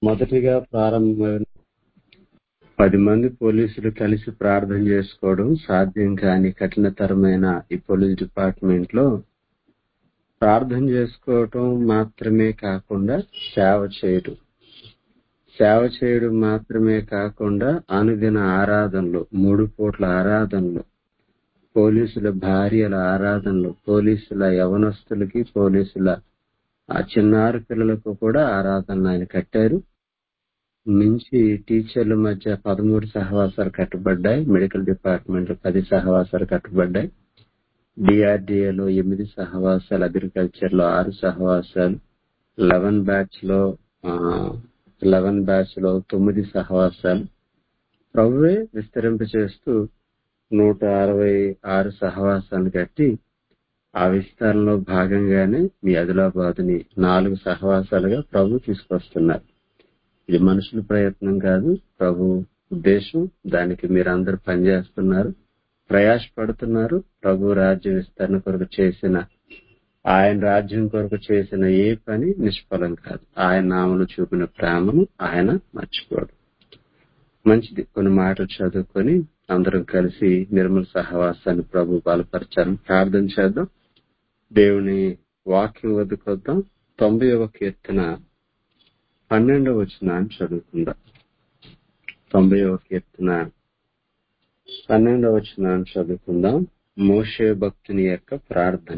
మొదటిగా ప్రారంభమైన పది మంది పోలీసులు కలిసి ప్రార్థన చేసుకోవడం సాధ్యం కాని కఠినతరమైన ఈ పోలీస్ డిపార్ట్మెంట్ లో ప్రార్థన చేసుకోవటం మాత్రమే కాకుండా సేవ చేయడం సేవ చేయడం మాత్రమే కాకుండా అనుదిన ఆరాధనలు మూడు పూట్ల ఆరాధనలు పోలీసుల భార్యల ఆరాధనలు పోలీసుల యవనస్తులకి పోలీసుల ఆ చిన్నారి పిల్లలకు కూడా ఆరాధనలు ఆయన కట్టారు మించి టీచర్ల మధ్య పదమూడు సహవాసాలు కట్టబడ్డాయి మెడికల్ డిపార్ట్మెంట్ లో పది సహవాసాలు కట్టబడ్డాయి డిఆర్డిఏలో ఎనిమిది సహవాసాలు అగ్రికల్చర్ లో ఆరు సహవాసాలు లెవెన్ బ్యాచ్ లో లెవెన్ బ్యాచ్ లో తొమ్మిది సహవాసాలు ప్రభువే విస్తరింప చేస్తూ నూట అరవై ఆరు సహవాసాలు కట్టి ఆ విస్తారంలో భాగంగానే మీ ఆదిలాబాద్ని నాలుగు సహవాసాలుగా ప్రభు తీసుకొస్తున్నారు ఇది మనుషుల ప్రయత్నం కాదు ప్రభు ఉద్దేశం దానికి మీరందరూ పనిచేస్తున్నారు ప్రయాసపడుతున్నారు ప్రభు రాజ్య విస్తరణ కొరకు చేసిన ఆయన రాజ్యం కొరకు చేసిన ఏ పని నిష్ఫలం కాదు ఆయన నామను చూపిన ప్రేమను ఆయన మర్చిపోడు మంచిది కొన్ని మాటలు చదువుకొని అందరం కలిసి నిర్మల సహవాసాన్ని ప్రభు బలపరచాలని ప్రార్థన చేద్దాం దేవుని వాక్యం వద్దకొద్దాం తొంభైవ కీర్తన పన్నెండవ వచ్చిన చదువుకుందాం తొంభైవ కీర్తన పన్నెండవ వచ్చిన చదువుకుందాం మోషే భక్తుని యొక్క ప్రార్థన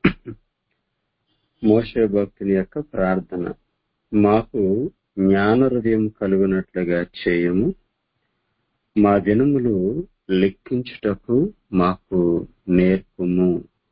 మోషే భక్తుని యొక్క ప్రార్థన మాకు జ్ఞాన హృదయం కలుగునట్లుగా చేయము మా దినములు లెక్కించుటకు మాకు నేర్పుము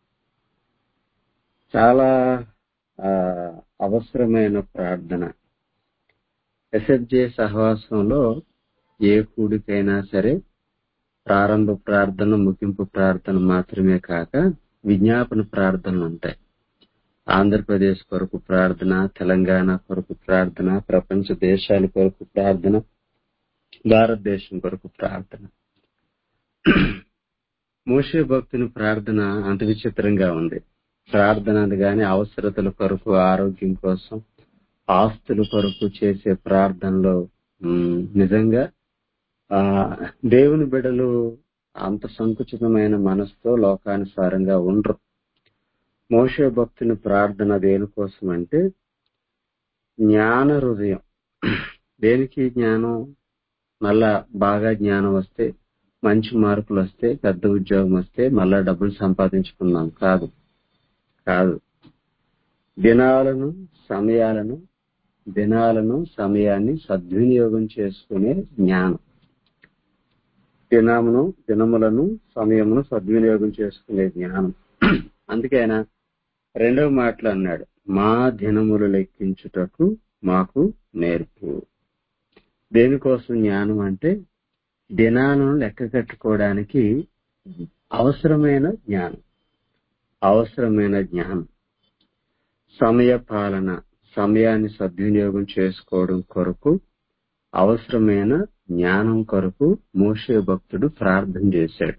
చాలా ఆ, అవసరమైన ప్రార్థన ఎస్ఎఫ్జే సహవాసంలో ఏ కూడికైనా సరే ప్రారంభ ప్రార్థన ముగింపు ప్రార్థన మాత్రమే కాక విజ్ఞాపన ప్రార్థనలు ఉంటాయి ఆంధ్రప్రదేశ్ కొరకు ప్రార్థన తెలంగాణ కొరకు ప్రార్థన ప్రపంచ దేశాల కొరకు ప్రార్థన భారతదేశం కొరకు ప్రార్థన మోషే భక్తుని ప్రార్థన అంత విచిత్రంగా ఉంది ప్రార్థన అనగానే అవసరతల కొరకు ఆరోగ్యం కోసం ఆస్తుల కొరకు చేసే ప్రార్థనలో ఉమ్, నిజంగా ఆ దేవుని బిడలు అంత సంకుచితమైన మనసుతో లోకానుసారంగా ఉండరు మోషే భక్తుని ప్రార్థన దేనికోసం అంటే జ్ఞాన హృదయం దేనికి జ్ఞానం మళ్ళా బాగా జ్ఞానం వస్తే మంచి మార్కులు వస్తే పెద్ద ఉద్యోగం వస్తే మళ్ళా డబ్బులు సంపాదించుకుందాం కాదు కాదు దినాలను సమయాలను దినాలను సమయాన్ని సద్వినియోగం చేసుకునే జ్ఞానం దినమును దినములను సమయమును సద్వినియోగం చేసుకునే జ్ఞానం అందుకే ఆయన రెండవ మాటలు అన్నాడు మా దినములు లెక్కించుటకు మాకు నేర్పు దేనికోసం జ్ఞానం అంటే దినాలను లెక్క కట్టుకోవడానికి అవసరమైన జ్ఞానం అవసరమైన జ్ఞానం సమయ పాలన సమయాన్ని సద్వినియోగం చేసుకోవడం కొరకు అవసరమైన జ్ఞానం కొరకు మోషే భక్తుడు ప్రార్థన చేశాడు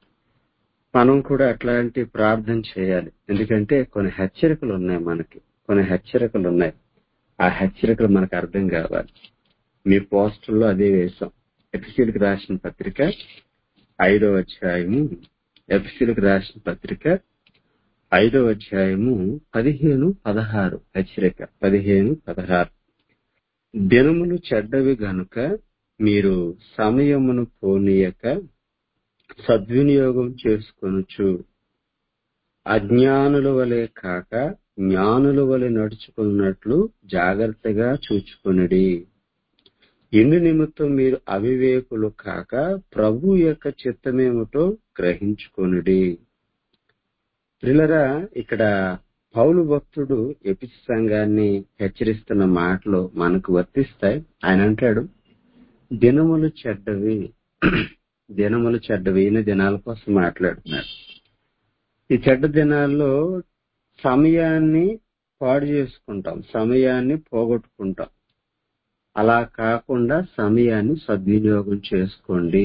మనం కూడా అట్లాంటి ప్రార్థన చేయాలి ఎందుకంటే కొన్ని హెచ్చరికలు ఉన్నాయి మనకి కొన్ని హెచ్చరికలు ఉన్నాయి ఆ హెచ్చరికలు మనకు అర్థం కావాలి మీ పోస్టర్లో అదే వేశాం ఎఫ్సీలకు రాసిన పత్రిక ఐదో అధ్యాయము ఎఫ్సీలకు రాసిన పత్రిక ఐదో అధ్యాయము పదిహేను పదహారు హెచ్చరిక పదిహేను పదహారు దినములు చెడ్డవి గనుక మీరు సమయమును పోనీయక సద్వినియోగం చేసుకొనుచు అజ్ఞానుల వలె కాక జ్ఞానుల వలె నడుచుకున్నట్లు జాగ్రత్తగా చూచుకొనుడి ఇందు నిమిత్తం మీరు అవివేకులు కాక ప్రభు యొక్క చిత్తమేమిటో గ్రహించుకొనుడి ప్రిలరా ఇక్కడ పౌలు భక్తుడు ఎపిసి సంఘాన్ని హెచ్చరిస్తున్న మాటలు మనకు వర్తిస్తాయి ఆయన అంటాడు దినములు చెడ్డవి దినములు చెడ్డవి ఈయన దినాల కోసం మాట్లాడుతున్నాడు ఈ చెడ్డ దినాల్లో సమయాన్ని పాడు చేసుకుంటాం సమయాన్ని పోగొట్టుకుంటాం అలా కాకుండా సమయాన్ని సద్వినియోగం చేసుకోండి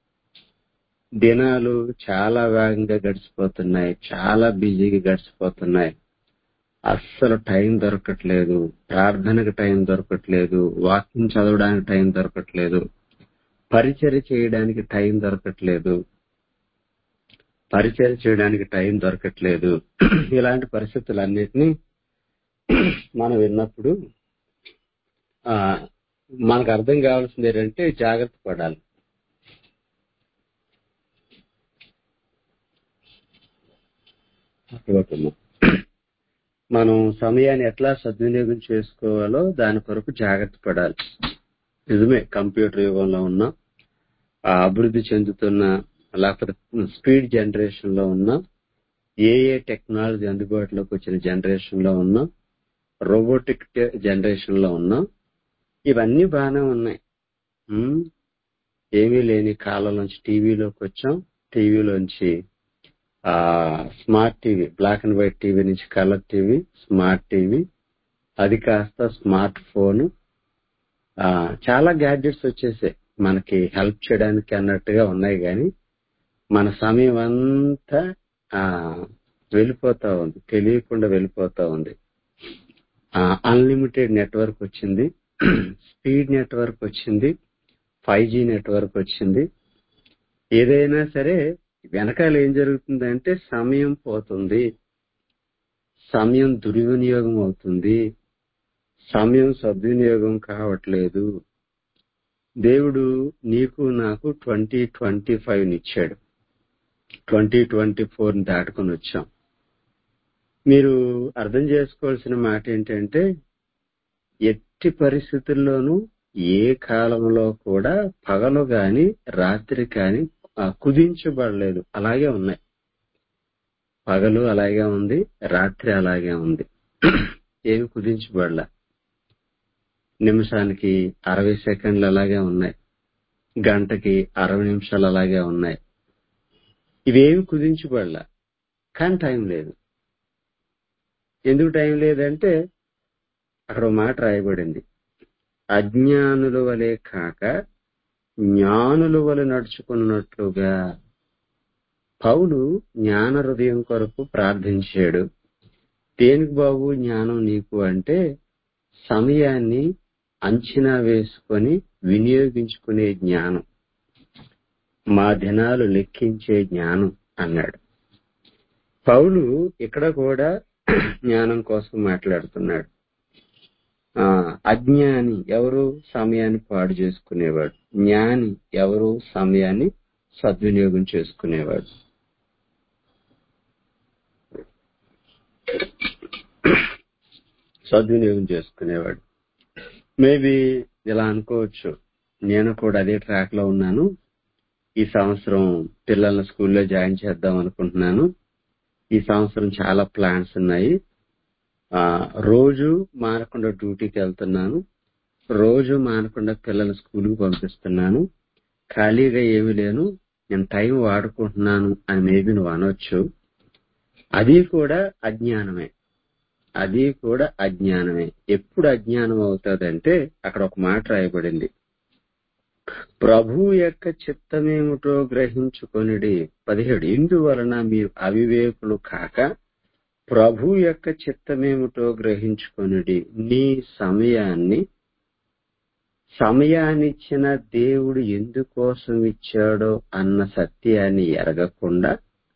దినాలు చాలా వేగంగా గడిచిపోతున్నాయి చాలా బిజీగా గడిచిపోతున్నాయి అస్సలు టైం దొరకట్లేదు ప్రార్థనకు టైం దొరకట్లేదు వాక్యం చదవడానికి టైం దొరకట్లేదు పరిచర్య చేయడానికి టైం దొరకట్లేదు పరిచయం చేయడానికి టైం దొరకట్లేదు ఇలాంటి పరిస్థితులన్నిటినీ మనం విన్నప్పుడు ఆ మనకు అర్థం కావాల్సింది ఏంటంటే జాగ్రత్త పడాలి అర్థమవుతుందా? మనం సమయాన్ని ఎట్లా సద్వినియోగం చేసుకోవాలో దాని కొరకు జాగ్రత్త పడాలి నిజమే కంప్యూటర్ యుగంలో ఉన్నాం ఆ అభివృద్ధి చెందుతున్న లేకపోతే స్పీడ్ జనరేషన్ లో ఉన్నాం ఏ ఏ టెక్నాలజీ అందుబాటులోకి వచ్చిన జనరేషన్ లో ఉన్నాం రోబోటిక్ జనరేషన్ లో ఉన్నాం ఇవన్నీ బాగానే ఉన్నాయి ఉమ్, ఏమీ లేని కాలంలోంచి టీవీలోకి వచ్చాం టీవీలోంచి ఆ smart TV black and white TV నుంచి కలర్ టీవీ స్మార్ట్ టీవీ అది కాస్త స్మార్ట్ ఫోన్ ఆ చాలా గ్యాడ్జెట్స్ వచ్చేసాయి మనకి హెల్ప్ చేయడానికి అన్నట్టుగా ఉన్నాయి కానీ మన సమయం అంతా ఆ వెళ్ళిపోతా ఉంది తెలియకుండా వెళ్ళిపోతా ఉంది అన్లిమిటెడ్ నెట్వర్క్ వచ్చింది స్పీడ్ నెట్వర్క్ వచ్చింది ఫైవ్ జీ నెట్వర్క్ వచ్చింది ఏదైనా సరే వెనకాల ఏం జరుగుతుందంటే సమయం పోతుంది సమయం దుర్వినియోగం అవుతుంది సమయం సద్వినియోగం కావట్లేదు దేవుడు నీకు నాకు ట్వంటీ ట్వంటీ ఫైవ్ ఇచ్చాడు ట్వంటీ ట్వంటీ ఫోర్ దాటుకొని వచ్చాం మీరు అర్థం చేసుకోవాల్సిన మాట ఏంటంటే ఎట్టి పరిస్థితుల్లోనూ ఏ కాలంలో కూడా పగలు గాని రాత్రి కాని ఆ, కుదించబడలేదు అలాగే ఉన్నాయి పగలు అలాగే ఉంది రాత్రి అలాగే ఉంది ఏమి కుదించబడలే నిమిషానికి అరవై సెకండ్లు అలాగే ఉన్నాయి గంటకి అరవై నిమిషాలు అలాగే ఉన్నాయి ఇవేమి కుదించబడలే కానీ టైం లేదు ఎందుకు టైం లేదంటే అక్కడ ఒక మాట రాయబడింది అజ్ఞానుల వలె కాక జ్ఞానుల వలె నడుచుకున్నట్లుగా పౌలు జ్ఞాన హృదయం కొరకు ప్రార్థించాడు దేనికి బాబు జ్ఞానం నీకు అంటే సమయాన్ని అంచనా వేసుకొని వినియోగించుకునే జ్ఞానం మా దినాలు లెక్కించే జ్ఞానం అన్నాడు పౌలు ఇక్కడ కూడా జ్ఞానం కోసం మాట్లాడుతున్నాడు ఆ అజ్ఞాని ఎవరు సమయాన్ని పాడు చేసుకునేవాడు జ్ఞాని ఎవరు సమయాన్ని సద్వినియోగం చేసుకునేవాడు సద్వినియోగం చేసుకునేవాడు మేబీ ఇలా అనుకోవచ్చు నేను కూడా అదే ట్రాక్ లో ఉన్నాను ఈ సంవత్సరం పిల్లల్ని స్కూల్లో జాయిన్ చేద్దాం అనుకుంటున్నాను ఈ సంవత్సరం చాలా ప్లాన్స్ ఉన్నాయి ఆ రోజు మానకుండా డ్యూటీకి వెళ్తున్నాను రోజు మానకుండా పిల్లల్ని స్కూల్కి పంపిస్తున్నాను ఖాళీగా ఏమీ లేను నేను టైం వాడుకుంటున్నాను అని మేబీ నువ్వు అనొచ్చు అది కూడా అజ్ఞానమే అది కూడా అజ్ఞానమే ఎప్పుడు అజ్ఞానం అవుతుందంటే అక్కడ ఒక మాట రాయబడింది ప్రభు యొక్క చిత్తమేమిటో గ్రహించుకొనిడి పదిహేడు ఇందువలన మీరు అవివేకులు కాక ప్రభు యొక్క చిత్తమేమిటో గ్రహించుకొనిడి నీ సమయాన్ని సమయాన్నిచ్చిన దేవుడు ఎందుకోసం ఇచ్చాడో అన్న సత్యాన్ని ఎరగకుండా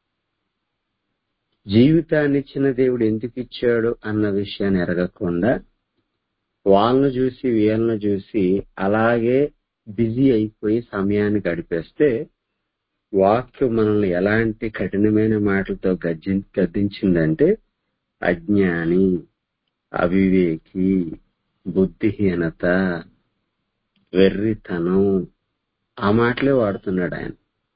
జీవితాన్ని ఇచ్చిన దేవుడు ఎందుకు ఇచ్చాడు అన్న విషయాన్ని ఎరగకుండా వాళ్ళను చూసి వీళ్ళను చూసి అలాగే బిజీ అయిపోయి సమయాన్ని గడిపేస్తే వాక్యం మనల్ని ఎలాంటి కఠినమైన మాటలతో గర్జి గద్దించిందంటే అజ్ఞాని అవివేకి బుద్ధిహీనత వెర్రితనం ఆ మాటలే వాడుతున్నాడు ఆయన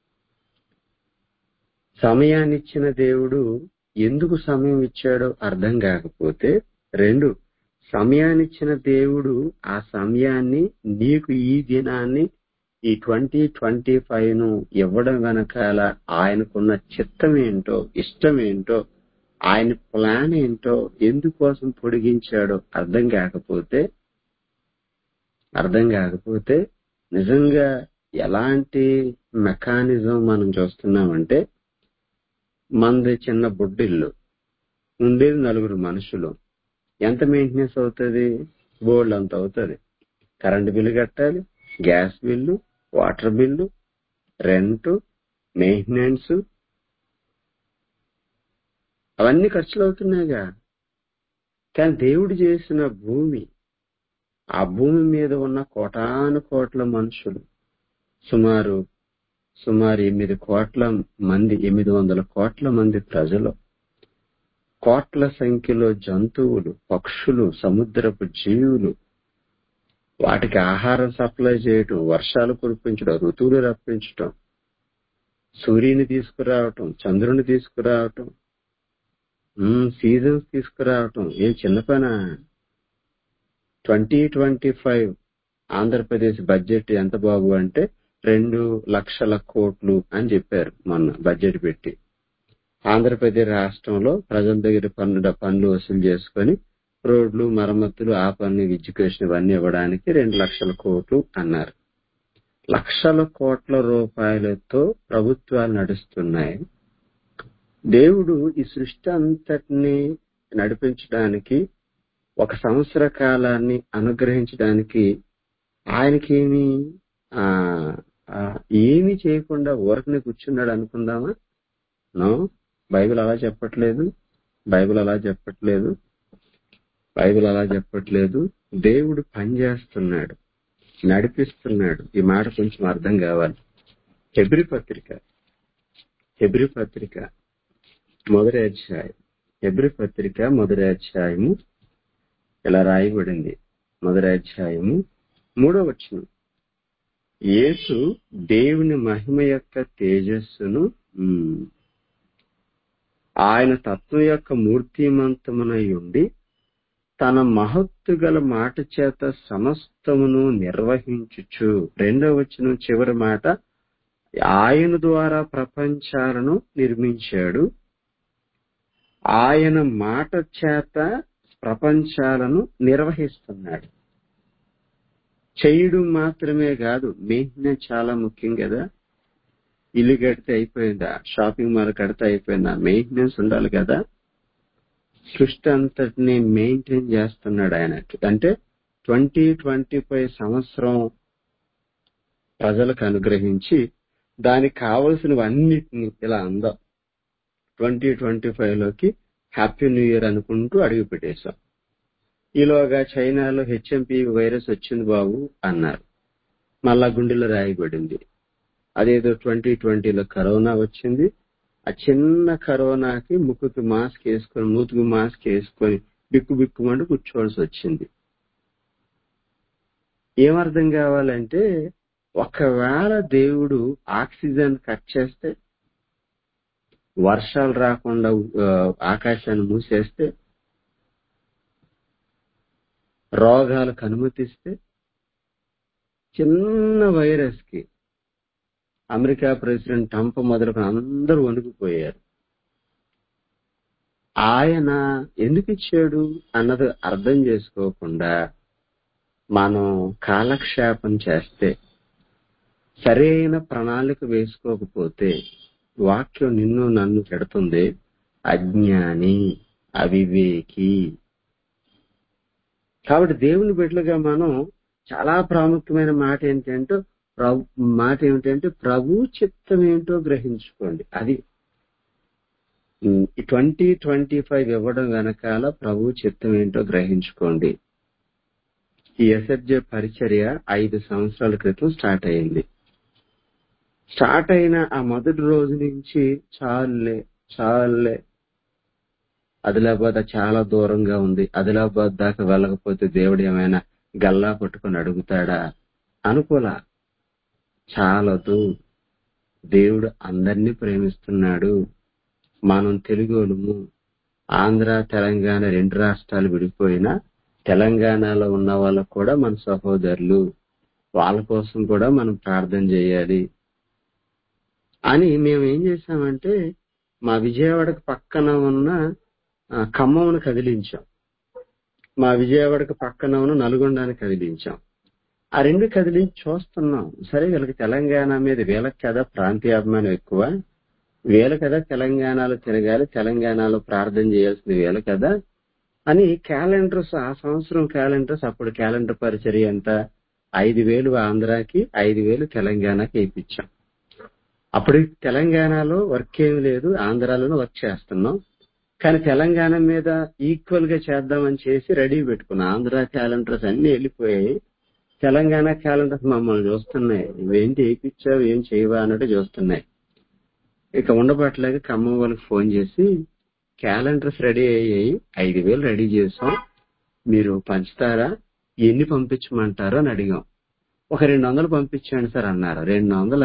సమయాన్ని ఇచ్చిన దేవుడు ఎందుకు సమయం ఇచ్చాడో అర్థం కాకపోతే రెండు సమయాన్ని ఇచ్చిన దేవుడు ఆ సమయాన్ని నీకు ఈ దినాన్ని ఈ ట్వంటీ ట్వంటీ ఫైవ్ ను ఇవ్వడం వెనకాల ఆయనకున్న చిత్తం ఏంటో ఇష్టం ఏంటో ఆయన ప్లాన్ ఏంటో ఎందుకోసం పొడిగించాడో అర్థం కాకపోతే అర్థం కాకపోతే నిజంగా ఎలాంటి మెకానిజం మనం చూస్తున్నామంటే మనది చిన్న బుడ్డిల్లు ఉండేది నలుగురు మనుషులు ఎంత మెయింటెనెన్స్ అవుతుంది బోల్డ్ అంత అవుతుంది కరెంట్ బిల్లు కట్టాలి gas bill water bill rent maintenance అవన్నీ ఖర్చులు అవుతున్నాయిగా కానీ దేవుడు చేసిన భూమి ఆ భూమి మీద ఉన్న కోటాను కోట్ల మనుషులు సుమారు సుమారు ఎనిమిది కోట్ల మంది ఎనిమిది వందల కోట్ల మంది ప్రజలు కోట్ల సంఖ్యలో జంతువులు పక్షులు సముద్రపు జీవులు వాటికి ఆహారం సప్లై చేయటం వర్షాలు కురిపించడం ఋతువులు రప్పించటం సూర్యుని తీసుకురావటం చంద్రుని తీసుకురావటం సీజన్స్ తీసుకురావటం ఏం చిన్న పనా twenty twenty five Andhra Pradesh budget ఎంత బాబు అంటే రెండు లక్షల కోట్లు అని చెప్పారు మొన్న బడ్జెట్ పెట్టి ఆంధ్రప్రదేశ్ రాష్ట్రంలో ప్రజల దగ్గర పన్ను పన్నులు వసూలు చేసుకొని రోడ్లు మరమ్మతులు ఆ పన్ను ఎడ్యుకేషన్ ఇవన్నీ ఇవ్వడానికి రెండు లక్షల కోట్లు అన్నారు లక్షల కోట్ల రూపాయలతో ప్రభుత్వాలు నడుస్తున్నాయి దేవుడు ఈ సృష్టి అంతటిని నడిపించడానికి ఒక సంవత్సర కాలాన్ని అనుగ్రహించడానికి ఆయనకేమి ఆ ఏమి చేయకుండా ఊరకనే కూర్చున్నాడు అనుకుందామా నో బైబిల్ అలా చెప్పట్లేదు బైబిల్ అలా చెప్పట్లేదు బైబిల్ అలా చెప్పట్లేదు దేవుడు పనిచేస్తున్నాడు నడిపిస్తున్నాడు ఈ మాట కొంచెం అర్థం కావాలి హెబ్రి పత్రిక హెబ్రి పత్రిక మొదటి అధ్యాయం హెబ్రి పత్రిక మొదటి అధ్యాయము ఇలా రాయబడింది మొదటి అధ్యాయము మూడో వచనం యేసు దేవుని మహిమ యొక్క తేజస్సును ఆయన తత్వం యొక్క మూర్తిమంతమునై ఉండి తన మహత్తు గల మాట చేత సమస్తమును నిర్వహించుచు రెండవ వచనం చివరి మాట ఆయన ద్వారా ప్రపంచాలను నిర్మించాడు ఆయన మాట చేత ప్రపంచాలను నిర్వహిస్తున్నాడు చేయడం మాత్రమే కాదు మెయింటెనెన్స్ చాలా ముఖ్యం కదా ఇల్లు కడితే అయిపోయిందా షాపింగ్ మాల్ కడితే అయిపోయిందా మెయింటెనెన్స్ ఉండాలి కదా సృష్టి అంతటిని మెయింటైన్ చేస్తున్నాడు ఆయన అంటే ట్వంటీ ట్వంటీ ఫైవ్ సంవత్సరం ప్రజలకు అనుగ్రహించి దానికి కావలసినవన్నిటిని ఇలా అందాం ట్వంటీ ట్వంటీ ఫైవ్ లోకి హ్యాపీ న్యూ ఇయర్ అనుకుంటూ అడుగు పెట్టేశాం ఈలోగా చైనాలో హెచ్ఎంపి వైరస్ వచ్చింది బాబు అన్నారు మళ్ళా గుండెలో రాయబడింది అదేదో ట్వంటీ ట్వంటీలో కరోనా వచ్చింది ఆ చిన్న కరోనాకి ముక్కుకి మాస్క్ వేసుకొని మూతుకు మాస్క్ వేసుకొని బిక్కు బిక్కుమంటూ కూర్చోవలసి వచ్చింది ఏమర్థం కావాలంటే ఒకవేళ దేవుడు ఆక్సిజన్ కట్ చేస్తే వర్షాలు రాకుండా ఆకాశాన్ని మూసేస్తే రోగాలకు అనుమతిస్తే చిన్న వైరస్ కి అమెరికా ప్రెసిడెంట్ ట్రంప్ మొదలుకొని అందరూ వణికిపోయారు ఆయన ఎందుకు ఇచ్చాడు అన్నది అర్థం చేసుకోకుండా మనం కాలక్షేపం చేస్తే సరైన ప్రణాళిక వేసుకోకపోతే వాక్యం నిన్ను నన్ను పెడుతుంది అజ్ఞాని అవివేకి కాబట్టి దేవుని బిడ్డలుగా మనం చాలా ప్రాముఖ్యమైన మాట ఏంటంటే ప్రభు మాట ఏమిటంటే ప్రభు చిత్తం ఏంటో గ్రహించుకోండి అది ట్వంటీ ట్వంటీ ఫైవ్ ఇవ్వడం వెనకాల ప్రభు చిత్తం ఏంటో గ్రహించుకోండి ఈ ఎస్ఎఫ్జే పరిచర్య ఐదు సంవత్సరాల క్రితం స్టార్ట్ అయింది స్టార్ట్ అయిన ఆ మొదటి రోజు నుంచి చాలే చాలే ఆదిలాబాద్ చాలా దూరంగా ఉంది ఆదిలాబాద్ దాకా వెళ్ళకపోతే దేవుడు ఏమైనా గల్లా పట్టుకొని అడుగుతాడా అనుకోలా చాలదు దేవుడు అందరినీ ప్రేమిస్తున్నాడు మనం తెలుగోళము ఆంధ్ర తెలంగాణ రెండు రాష్ట్రాలు విడిపోయినా తెలంగాణలో ఉన్న వాళ్ళకు కూడా మన సహోదరులు వాళ్ళ కోసం కూడా మనం ప్రార్థన చేయాలి అని మేము ఏం చేశామంటే మా విజయవాడకు పక్కన ఉన్న ఖమ్మంను కదిలించాం మా విజయవాడకు పక్కన ఉన్న నల్గొండని కదిలించాం ఆ రెండు కదిలించి చూస్తున్నాం సరే వీళ్ళకి తెలంగాణ మీద వీళ్ళకి కదా ప్రాంతీయాభిమానం ఎక్కువ వీళ్ళ కదా తెలంగాణలో తిరగాలి తెలంగాణలో ప్రార్థన చేయాల్సింది వీళ్ళ కదా అని క్యాలెండర్స్ ఆ సంవత్సరం క్యాలెండర్స్ అప్పుడు క్యాలెండర్ పరిచర్య ఎంత ఐదు వేలు ఆంధ్రాకి ఐదు వేలు తెలంగాణకి వేయించాం అప్పుడు తెలంగాణలో వర్క్ ఏమి లేదు ఆంధ్రాలోనే వర్క్ చేస్తున్నాం కానీ తెలంగాణ మీద ఈక్వల్ గా చేద్దామని చేసి రెడీ పెట్టుకున్నాం ఆంధ్ర క్యాలెండర్స్ అన్ని వెళ్ళిపోయాయి తెలంగాణ క్యాలెండర్స్ మమ్మల్ని చూస్తున్నాయి నువ్వేంటి ఏపిచ్చావు ఏం చేయవా అన్నట్టు చూస్తున్నాయి ఇక ఉండబట్టలేక ఖమ్మం వాళ్ళకి ఫోన్ చేసి క్యాలెండర్స్ రెడీ అయ్యాయి ఐదు వేలు రెడీ చేసాం మీరు పంచుతారా ఎన్ని పంపించమంటారో అని అడిగాం ఒక రెండు వందలు పంపించండి సార్ అన్నారు రెండు వందల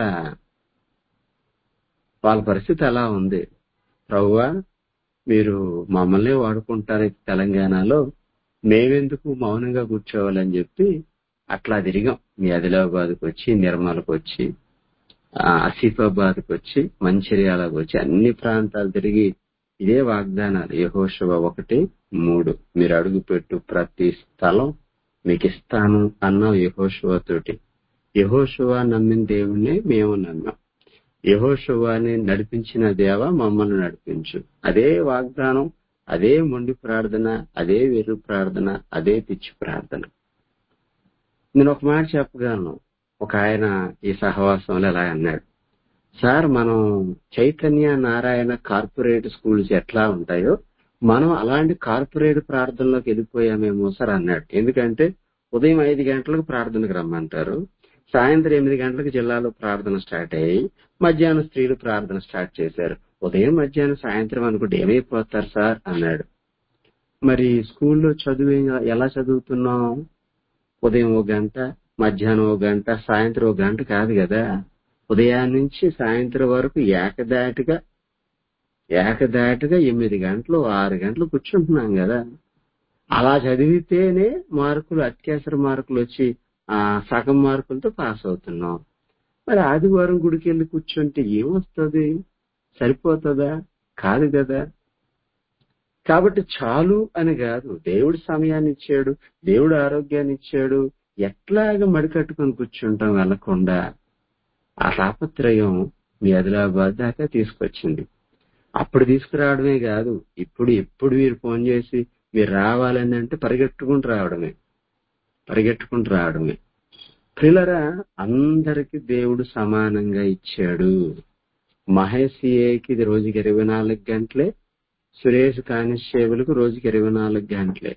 వాళ్ళ పరిస్థితి అలా ఉంది ప్రవ్వా మీరు మమ్మల్ని వాడుకుంటారు తెలంగాణలో మేమెందుకు మౌనంగా కూర్చోవాలని చెప్పి అట్లా తిరిగాం మీ ఆదిలాబాద్కి వచ్చి నిర్మల్కి వచ్చి ఆసిఫాబాద్కి వచ్చి మంచిర్యాలకు వచ్చి అన్ని ప్రాంతాలు తిరిగి ఇదే వాగ్దానాలు యహోశవ ఒకటి మూడు మీరు అడుగుపెట్టు ప్రతి స్థలం మీకు ఇస్తాను అన్నాం యహోశవ తోటి యహోశవ నమ్మిన దేవుణ్ణి మేము నమ్మాం యహోశవాని నడిపించిన దేవ మమ్మల్ని నడిపించు అదే వాగ్దానం అదే మొండి ప్రార్థన అదే వెర్రు ప్రార్థన అదే పిచ్చి ప్రార్థన నేను ఒక మాట చెప్పగలను ఒక ఆయన ఈ సహవాసంలో ఇలా అన్నాడు సార్ మనం చైతన్య నారాయణ కార్పొరేట్ స్కూల్స్ ఎట్లా ఉంటాయో మనం అలాంటి కార్పొరేట్ ప్రార్థనలోకి వెళ్ళిపోయామేమో సార్ అన్నాడు ఎందుకంటే ఉదయం ఐదు గంటలకు ప్రార్థనకు రమ్మంటారు సాయంత్రం ఎనిమిది గంటలకు జిల్లాలో ప్రార్థన స్టార్ట్ అయ్యి మధ్యాహ్నం స్త్రీలు ప్రార్థన స్టార్ట్ చేశారు ఉదయం మధ్యాహ్నం సాయంత్రం అనుకుంటే ఏమైపోతారు సార్ అన్నాడు మరి స్కూల్లో చదువు ఎలా చదువుతున్నాం ఉదయం ఒక గంట మధ్యాహ్నం ఒక గంట సాయంత్రం ఒక గంట కాదు కదా ఉదయాన్ని నుంచి సాయంత్రం వరకు ఏకదాటిగా ఏకదాటిగా ఎనిమిది గంటలు ఆరు గంటలు కూర్చుంటున్నాం కదా అలా చదివితేనే మార్కులు అత్యవసర మార్కులు వచ్చి ఆ సగం మార్కులతో పాస్ అవుతున్నాం మరి ఆదివారం గుడికి వెళ్ళి కూర్చుంటే ఏమొస్తుంది సరిపోతుందా కాదు కదా కాబట్టి చాలు అని కాదు దేవుడు సమయాన్ని ఇచ్చాడు దేవుడు ఆరోగ్యాన్ని ఇచ్చాడు ఎట్లాగ మడికట్టుకుని కూర్చుంటాం వెళ్లకుండా ఆ తాపత్రయం మీ ఆదిలాబాద్ దాకా తీసుకొచ్చింది అప్పుడు తీసుకురావడమే కాదు ఇప్పుడు ఎప్పుడు మీరు ఫోన్ చేసి మీరు రావాలని అంటే పరిగెట్టుకుంటూ రావడమే పరిగెట్టుకుంటూ రావడమే పిల్లరా అందరికి దేవుడు సమానంగా ఇచ్చాడు మహేష్ ఏకి ఇది రోజుకి ఇరవై నాలుగు గంటలే సురేష్ కానిస్టేబుల్కు రోజుకి ఇరవై నాలుగు గంటలే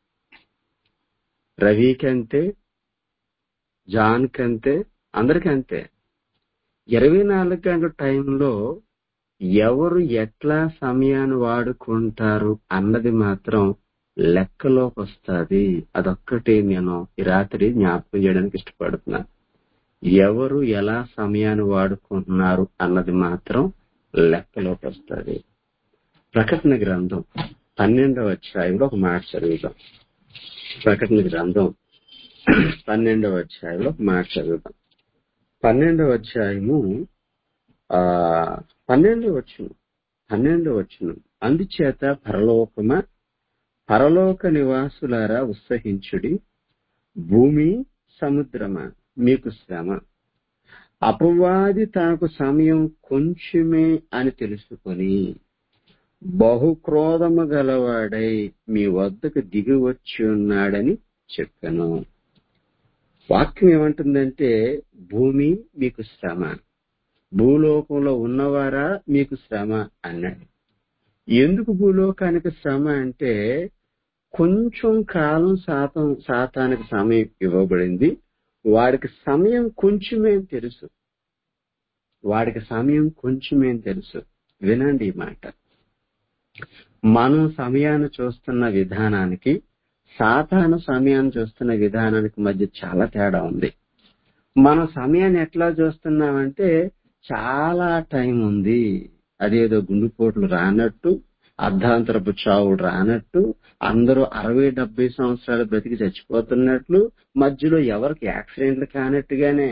రవి కంతే జాన్ కంతే అందరికంతే ఇరవై నాలుగు గంటల టైంలో ఎవరు ఎట్లా సమయాన్ని వాడుకుంటారు అన్నది మాత్రం లెక్కలోకి వస్తుంది అదొక్కటి నేను ఈ రాత్రి జ్ఞాపకం చేయడానికి ఇష్టపడుతున్నా ఎవరు ఎలా సమయాన్ని వాడుకుంటున్నారు అన్నది మాత్రం లెక్కలోకి వస్తుంది ప్రకటన గ్రంథం పన్నెండవ అధ్యాయంలో ఒక మాట చదువుతాం ప్రకటన గ్రంథం పన్నెండవ అధ్యాయంలో ఒక మాట చదువుతాం పన్నెండవ అధ్యాయము ఆ పన్నెండవ వచ్చును పన్నెండవ వచ్చును అందుచేత పరలోకమా పరలోక నివాసులారా ఉత్సహించుడి భూమి సముద్రమా మీకు శ్రమ అపవాది తనకు సమయం కొంచెమే అని తెలుసుకొని బహుక్రోధము గలవాడై మీ వద్దకు దిగి వచ్చి ఉన్నాడని చెప్పాను వాక్యం ఏమంటుందంటే భూమి మీకు శ్రమ భూలోకంలో ఉన్నవారా మీకు శ్రమ అన్నాడు ఎందుకు భూలోకానికి శ్రమ అంటే కొంచెం కాలం శాతం శాతానికి సమయం ఇవ్వబడింది వాడికి సమయం కొంచెమే తెలుసు వాడికి సమయం కొంచెమే తెలుసు వినండి ఈ మాట మనం సమయాన్ని చూస్తున్న విధానానికి సాధారణ సమయాన్ని చూస్తున్న విధానానికి మధ్య చాలా తేడా ఉంది మనం సమయాన్ని ఎట్లా చూస్తున్నామంటే చాలా టైం ఉంది అదేదో గుండెపోట్లు రానట్టు అర్ధాంతరపు చావుడు రానట్టు అందరూ అరవై డెబ్బై సంవత్సరాలు బ్రతికి చచ్చిపోతున్నట్లు మధ్యలో ఎవరికి యాక్సిడెంట్లు కానట్టుగానే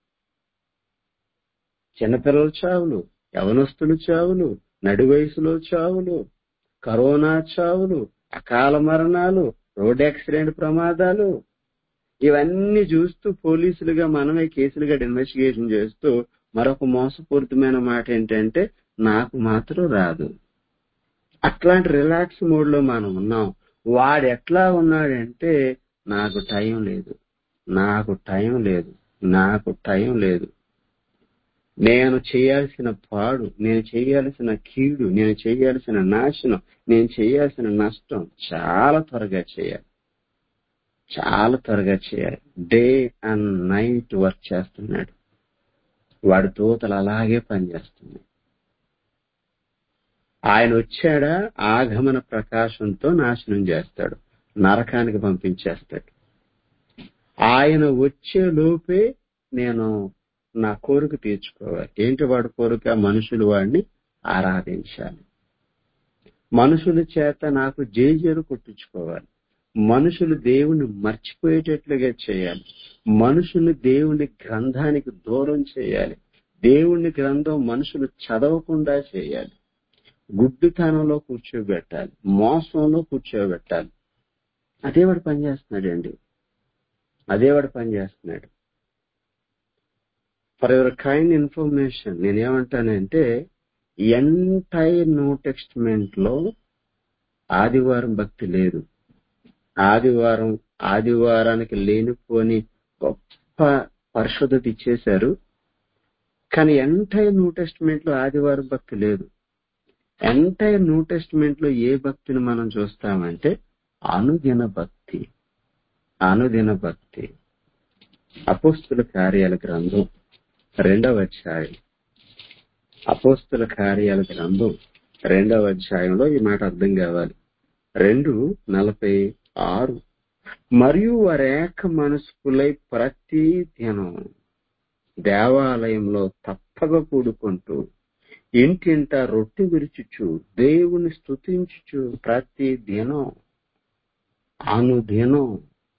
చిన్నపిల్లల చావులు యవనస్తుల చావులు నడి వయసులో చావులు కరోనా చావులు అకాల మరణాలు రోడ్ యాక్సిడెంట్ ప్రమాదాలు ఇవన్నీ చూస్తూ పోలీసులుగా మనమే కేసులుగా ఇన్వెస్టిగేషన్ చేస్తూ మరొక మోసపూరితమైన మాట ఏంటంటే నాకు మాత్రం రాదు అట్లాంటి రిలాక్స్ మోడ్ లో మనం ఉన్నాం వాడు ఎట్లా ఉన్నాడంటే నాకు టైం లేదు నాకు టైం లేదు నాకు టైం లేదు నేను చేయాల్సిన పాడు నేను చేయాల్సిన కీడు నేను చేయాల్సిన నాశనం నేను చేయాల్సిన నష్టం చాలా త్వరగా చేయాలి చాలా త్వరగా చేయాలి డే అండ్ నైట్ వర్క్ చేస్తున్నాడు వాడి తోతలు అలాగే పనిచేస్తున్నాయి ఆయన వచ్చాడా ఆగమన ప్రకాశంతో నాశనం చేస్తాడు నరకానికి పంపించేస్తాడు ఆయన వచ్చే లోపే నేను నా కోరిక తీర్చుకోవాలి ఏంటి వాడి కోరిక మనుషులు వాడిని ఆరాధించాలి మనుషుల చేత నాకు జేజేలు కొట్టించుకోవాలి మనుషులు దేవుని మర్చిపోయేటట్లుగా చేయాలి మనుషులు దేవుని గ్రంథానికి దూరం చేయాలి దేవుని గ్రంథం మనుషులు చదవకుండా చేయాలి గుడ్డితనంలో కూర్చోబెట్టాలి మోసంలో కూర్చోబెట్టాలి అదే వాడు పనిచేస్తున్నాడండి అదే వాడు పనిచేస్తున్నాడు ఫర్ యువర్ కైండ్ ఇన్ఫర్మేషన్ నేనేమంటానంటే ఎంటైర్ న్యూ టెక్స్ట్మెంట్ లో ఆదివారం భక్తి లేదు ఆదివారం ఆదివారానికి లేనిపోని గొప్ప పరిశుద్ధత ఇచ్చేశారు కానీ ఎంటైర్ న్యూ టెస్ట్మెంట్ లో ఆదివారం భక్తి లేదు ఎంటైర్ న్యూ టెస్ట్మెంట్ లో ఏ భక్తిని మనం చూస్తామంటే అనుదిన భక్తి అనుదిన భక్తి అపోస్తుల కార్యాల గ్రంథం రెండవ అధ్యాయం అపోస్తుల కార్యాల గ్రంథం రెండవ అధ్యాయంలో ఈ మాట అర్థం కావాలి రెండు నలభై ఆరు మరియు వారేక మనస్కులై ప్రతి దినం దేవాలయంలో తప్పక కూడుకుంటూ ఇంటింట రొట్టె విరుచుచు దేవుని స్తుతించుచు ప్రతి దినం అనుదినం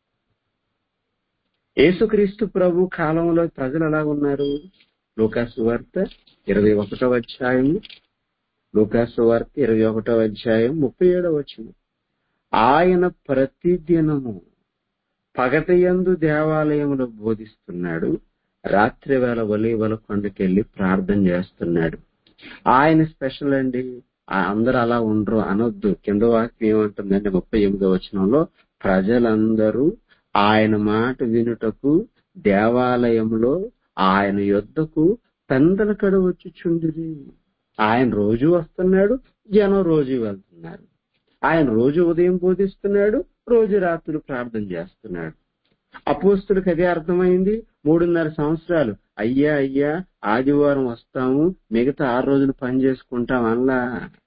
యేసుక్రీస్తు ప్రభు కాలంలో ప్రజలు ఎలా ఉన్నారు లూకాసు వార్త ఇరవై ఒకటవ అధ్యాయం లూకాసు వార్త ఇరవై ఒకటవ అధ్యాయం ముప్పై ఏడవ వచ్చిన ఆయన ప్రతిదినము పగటయందు దేవాలయంలో బోధిస్తున్నాడు రాత్రి వేళ ఒలీవల కొండకెళ్లి ప్రార్థన చేస్తున్నాడు ఆయన స్పెషల్ అండి ఆ అందరూ అలా ఉండరు అనొద్దు కింద వాక్యం ఏమంటుందంటే ముప్పై ఎనిమిదో వచనంలో ప్రజలందరూ ఆయన మాట వినుటకు దేవాలయంలో ఆయన యొద్దకు పెందలకడ వచ్చుచుండిరి ఆయన రోజు వస్తున్నాడు జనం రోజు వెళ్తున్నారు ఆయన రోజు ఉదయం బోధిస్తున్నాడు రోజు రాత్రులు ప్రార్థన చేస్తున్నాడు అపోస్తుడికి అదే అర్థమైంది మూడున్నర సంవత్సరాలు అయ్యా అయ్యా ఆదివారం వస్తాము మిగతా ఆరు రోజులు పని చేసుకుంటాం అలా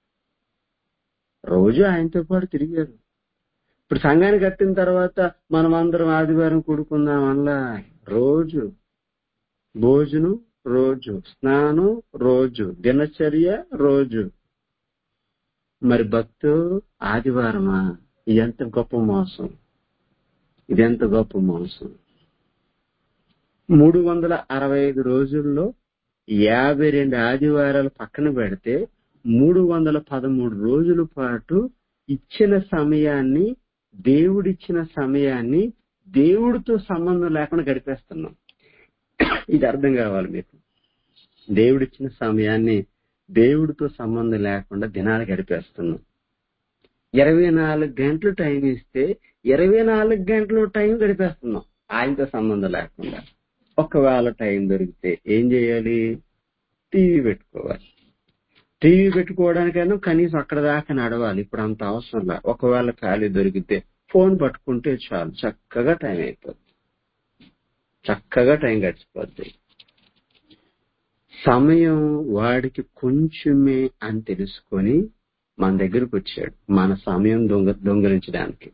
రోజు ఆయనతో పాటు తిరిగారు ఇప్పుడు సంఘాన్ని కట్టిన తర్వాత మనం అందరం ఆదివారం కూడుకుందాం అలా రోజు భోజనం రోజు స్నానం రోజు దినచర్య రోజు మరి భక్తు ఆదివారమా ఇది ఎంత గొప్ప మోసం ఇది ఎంత గొప్ప మోసం మూడు వందల అరవై ఐదు రోజుల్లో యాభై రెండు ఆదివారాలు పక్కన పెడితే మూడు వందల పదమూడు రోజుల పాటు ఇచ్చిన సమయాన్ని దేవుడిచ్చిన సమయాన్ని దేవుడితో సంబంధం లేకుండా గడిపేస్తున్నాం ఇది అర్థం కావాలి మీకు దేవుడిచ్చిన సమయాన్ని దేవుడితో సంబంధం లేకుండా దినాలు గడిపేస్తున్నాం ఇరవై నాలుగు గంటలు టైం ఇస్తే ఇరవై నాలుగు గంటలు టైం గడిపేస్తున్నాం ఆయనతో సంబంధం లేకుండా ఒకవేళ టైం దొరికితే ఏం చేయాలి టీవీ పెట్టుకోవాలి టీవీ పెట్టుకోవడానికైనా కనీసం అక్కడ దాకా నడవాలి ఇప్పుడు అంత అవసరం లే ఒకవేళ ఖాళీ దొరికితే ఫోన్ పట్టుకుంటే చాలు చక్కగా టైం అయిపోద్ది చక్కగా టైం గడిచిపోద్ది సమయం వాడికి కొంచెమే అని తెలుసుకొని మన దగ్గరకు వచ్చాడు మన సమయం దొంగ దొంగలించడానికి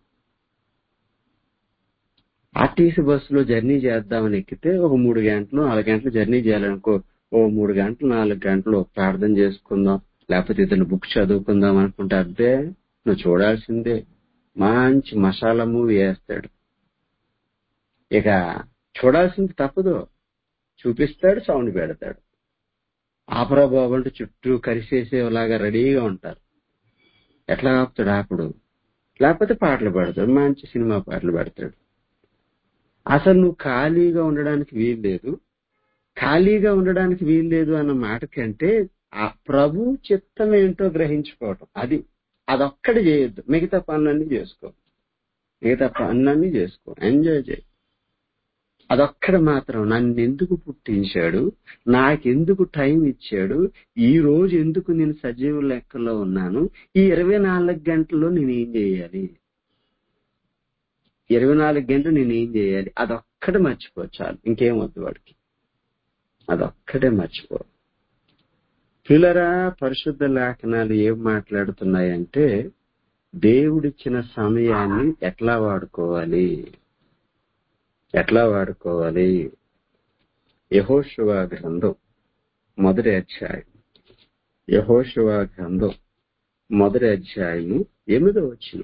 ఆర్టీసీ బస్సులో జర్నీ చేద్దామని ఎక్కితే ఒక మూడు గంటలు నాలుగు గంటలు జర్నీ చేయాలనుకో ఓ మూడు గంటలు నాలుగు గంటలు ప్రార్థన చేసుకుందాం లేకపోతే ఇతను బుక్ చదువుకుందాం అనుకుంటే అబ్బే నువ్వు చూడాల్సిందే మంచి మసాలా మూవీ వేస్తాడు ఇక చూడాల్సింది తప్పదు చూపిస్తాడు సౌండ్ పెడతాడు ఆపరా బాబు అంటే చుట్టూ కరిసేసేలాగా రెడీగా ఉంటారు ఎట్లా ఆపుతాడు ఆపుడు లేకపోతే పాటలు పెడతాడు మంచి సినిమా పాటలు పెడతాడు అసలు నువ్వు ఖాళీగా ఉండడానికి వీలు లేదు ఖాళీగా ఉండడానికి వీలు లేదు అన్న మాట కంటే ఆ ప్రభు చిత్తం ఏంటో గ్రహించుకోవటం అది అదొక్కటి చేయొద్దు మిగతా పనులన్నీ చేసుకో మిగతా పనులన్నీ చేసుకో ఎంజాయ్ చేయి అదొక్కడ మాత్రం నన్ను ఎందుకు పుట్టించాడు నాకెందుకు టైం ఇచ్చాడు ఈ రోజు ఎందుకు నేను సజీవ లెక్కలో ఉన్నాను ఈ ఇరవై నాలుగు గంటల్లో నేను ఏం చేయాలి ఇరవై నాలుగు గంటలు నేను ఏం చేయాలి అదొక్కడే మర్చిపో చాలు ఇంకేం వద్దు వాడికి అదొక్కడే మర్చిపో పిల్లరా పరిశుద్ధ లేఖనాలు ఏం మాట్లాడుతున్నాయంటే దేవుడిచ్చిన సమయాన్ని ఎట్లా వాడుకోవాలి ఎట్లా వాడుకోవాలి యహోశివ గ్రంథం మొదటి అధ్యాయం యహోశివ గ్రంథం మొదటి అధ్యాయము ఎనిమిదో వచ్చిన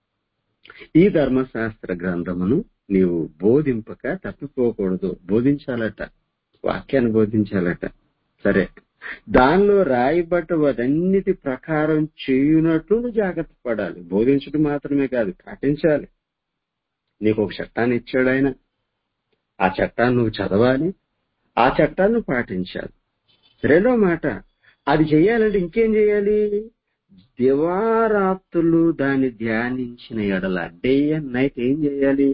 ఈ ధర్మశాస్త్ర గ్రంథమును నీవు బోధింపక తప్పిపోకూడదు బోధించాలట వాక్యాన్ని బోధించాలట సరే దానిలో రాయబడ్డవదన్నిటి ప్రకారం చేయునట్లు నువ్వు జాగ్రత్త పడాలి బోధించడం మాత్రమే కాదు పాటించాలి నీకు ఒక చట్టాన్ని ఇచ్చాడు ఆయన ఆ చట్టాన్ని నువ్వు చదవాలి ఆ చట్టాన్ని పాటించాలి రెండో మాట అది చేయాలంటే ఇంకేం చేయాలి దివారాత్రులు దాన్ని ధ్యానించిన ఎడల డే అండ్ నైట్ ఏం చేయాలి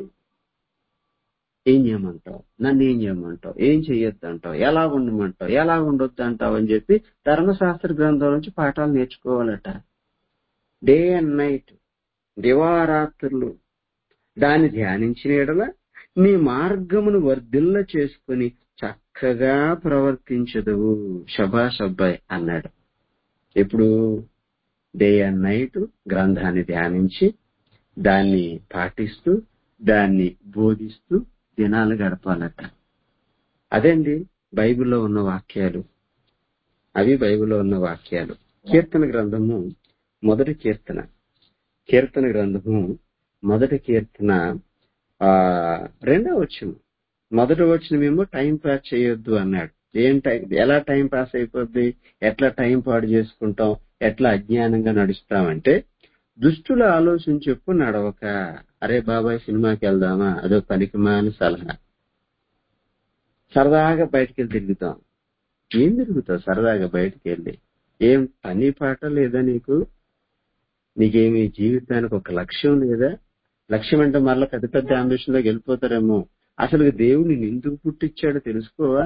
ఏం చేయమంటావు నన్ను ఏం చేయమంటావు ఏం చెయ్యొద్దు అంటావు ఎలా ఉండమంటావు ఎలా ఉండొద్దు అంటావు అని చెప్పి ధర్మశాస్త్ర గ్రంథం నుంచి పాఠాలు నేర్చుకోవాలట డే అండ్ నైట్ దివారాత్రులు దాన్ని ధ్యానించిన ఎడల నీ మార్గమును వర్ధిల్ల చేసుకుని చక్కగా ప్రవర్తించదువు శబాష్ అబ్బాయి అన్నాడు ఇప్పుడు డే అండ్ నైట్ గ్రంథాన్ని ధ్యానించి దాన్ని పాటిస్తూ దాన్ని బోధిస్తూ దినాలు గడపాలట అదండి బైబిల్లో ఉన్న వాక్యాలు అవి బైబిల్లో ఉన్న వాక్యాలు కీర్తన గ్రంథము మొదటి కీర్తన కీర్తన గ్రంథము మొదటి కీర్తన ఆ రెండో వచ్చిన మొదటి వచ్చినమేమో టైం పాస్ చేయొద్దు అన్నాడు ఏం టైం ఎలా టైం పాస్ అయిపోద్ది ఎట్లా టైం పాడు చేసుకుంటాం ఎట్లా అజ్ఞానంగా నడుస్తామంటే దుష్టుల ఆలోచన చెప్పు నడవక అరే బాబాయ్ సినిమాకి వెళ్దామా అదో పనికిమాని సలహా సరదాగా బయటికి వెళ్ళి తిరుగుతాం ఏం తిరుగుతావు సరదాగా బయటికి వెళ్ళి ఏం పని పాట లేదా నీకు నీకేమి జీవితానికి ఒక లక్ష్యం లేదా లక్ష్యం అంటే మరలా పెద్ద పెద్ద అంబిషన్ లోకి వెళ్ళిపోతారేమో అసలు దేవుని ఎందుకు పుట్టించాడో తెలుసుకోవా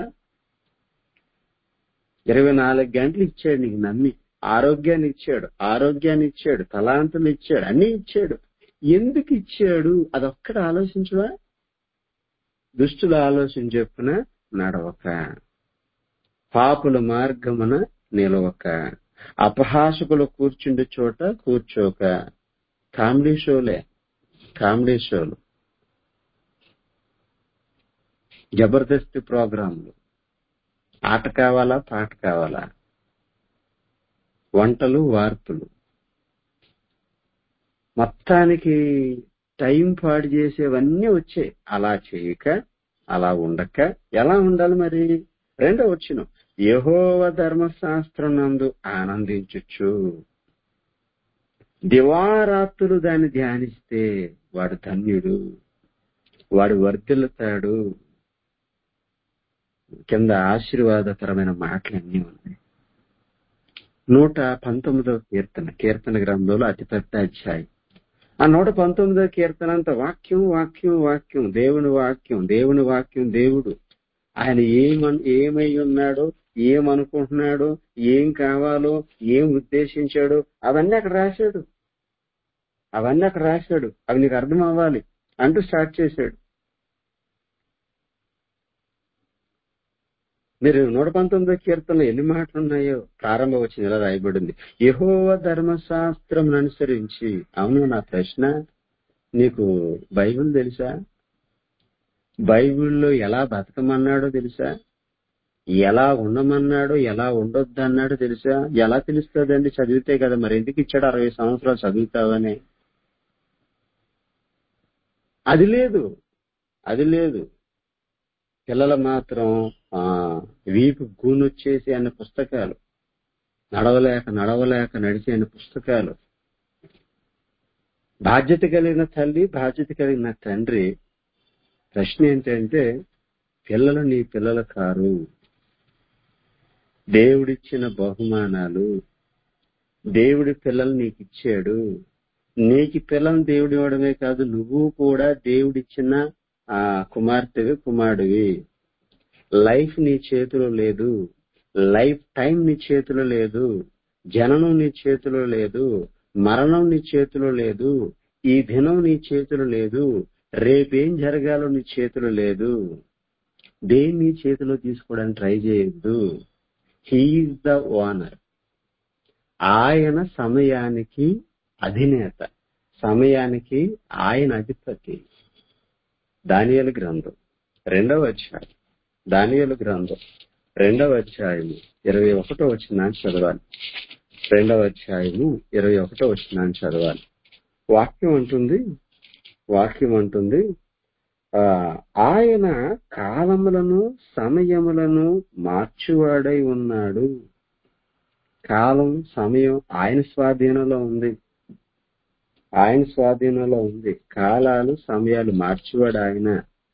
ఇరవై నాలుగు గంటలు ఇచ్చాడు నీకు నమ్మి ఆరోగ్యాన్ని ఇచ్చాడు ఆరోగ్యాన్ని ఇచ్చాడు తలాంతులు ఇచ్చాడు అన్ని ఇచ్చాడు ఎందుకు ఇచ్చాడు అదొక్కటి ఆలోచించవా దుష్టుల ఆలోచన చెప్పున నడవక పాపుల మార్గమున నిలవక అపహాసకులు కూర్చుండే చోట కూర్చోక కామెడీ షోలే కామెడీ షోలు జబర్దస్త్ ప్రోగ్రాంలు ఆట కావాలా పాట కావాలా వంటలు వార్పులు మొత్తానికి టైం పాడు చేసేవన్నీ వచ్చాయి అలా చేయక అలా ఉండక ఎలా ఉండాలి మరి రెండో వచ్చిన యహోవ ధర్మశాస్త్రం నందు ఆనందించచ్చు దివారాత్రులు దాన్ని ధ్యానిస్తే వాడు ధన్యుడు వాడు వర్ధిల్లుతాడు కింద ఆశీర్వాదకరమైన మాటలన్నీ ఉన్నాయి నూట పంతొమ్మిదవ కీర్తన కీర్తన గ్రంథంలో అతిపెద్ద అధ్యాయం ఆ నూట పంతొమ్మిదవ కీర్తన అంతా వాక్యం వాక్యం వాక్యం దేవుని వాక్యం దేవుని వాక్యం దేవుడు ఆయన ఏమన్ ఏమై ఉన్నాడో ఏమనుకుంటున్నాడో ఏం కావాలో ఏం ఉద్దేశించాడో అవన్నీ అక్కడ రాశాడు అవన్నీ అక్కడ రాశాడు అవి నీకు అర్థం అవ్వాలి అంటూ స్టార్ట్ చేశాడు మీరు నూట పంతొమ్మిదో కీర్తనలో ఎన్ని మాటలు ఉన్నాయో ప్రారంభ వచ్చిన ఎలా రాయబడింది యహోవ ధర్మశాస్త్రం అనుసరించి అవును నా ప్రశ్న నీకు బైబిల్ తెలుసా బైబిల్లో ఎలా బతకమన్నాడో తెలుసా ఎలా ఉండమన్నాడో ఎలా ఉండొద్దు అన్నాడో తెలుసా ఎలా తెలుస్తుందండి చదివితే కదా మరి ఎందుకు ఇచ్చాడు అరవై సంవత్సరాలు చదువుతావని అది లేదు అది లేదు పిల్లలు మాత్రం ఆ వీపు గూనొచ్చేసి అన్న పుస్తకాలు నడవలేక నడవలేక నడిచే అన్న పుస్తకాలు బాధ్యత కలిగిన తల్లి బాధ్యత కలిగిన తండ్రి ప్రశ్న ఏంటంటే పిల్లలు నీ పిల్లలు కారు దేవుడిచ్చిన బహుమానాలు దేవుడి పిల్లలు నీకు ఇచ్చాడు నీకు పిల్లలు దేవుడు ఇవ్వడమే కాదు నువ్వు కూడా దేవుడిచ్చిన ఆ కుమార్తెవి కుమారుడివి లైఫ్ నీ చేతిలో లేదు లైఫ్ టైం నీ చేతిలో లేదు జననం నీ చేతిలో లేదు మరణం నీ చేతిలో లేదు ఈ దినం నీ చేతిలో లేదు రేపేం జరగాలో నీ చేతిలో లేదు దేన్ని నీ చేతిలో తీసుకోవడానికి ట్రై చేయొద్దు హీఈస్ ద ఓనర్ ఆయన సమయానికి అధినేత సమయానికి ఆయన అధిపతి దానియలు గ్రంథం రెండవ అధ్యాయం దానియలు గ్రంథం రెండవ అధ్యాయము ఇరవై ఒకటో వచ్చిన చదవాలి రెండవ అధ్యాయము ఇరవై ఒకటో వచ్చిన చదవాలి వాక్యం అంటుంది వాక్యం అంటుంది ఆ ఆయన కాలములను సమయములను మార్చువాడై ఉన్నాడు కాలం సమయం ఆయన స్వాధీనంలో ఉంది ఆయన స్వాధీనంలో ఉంది కాలాలు సమయాలు మార్చివాడు ఆయన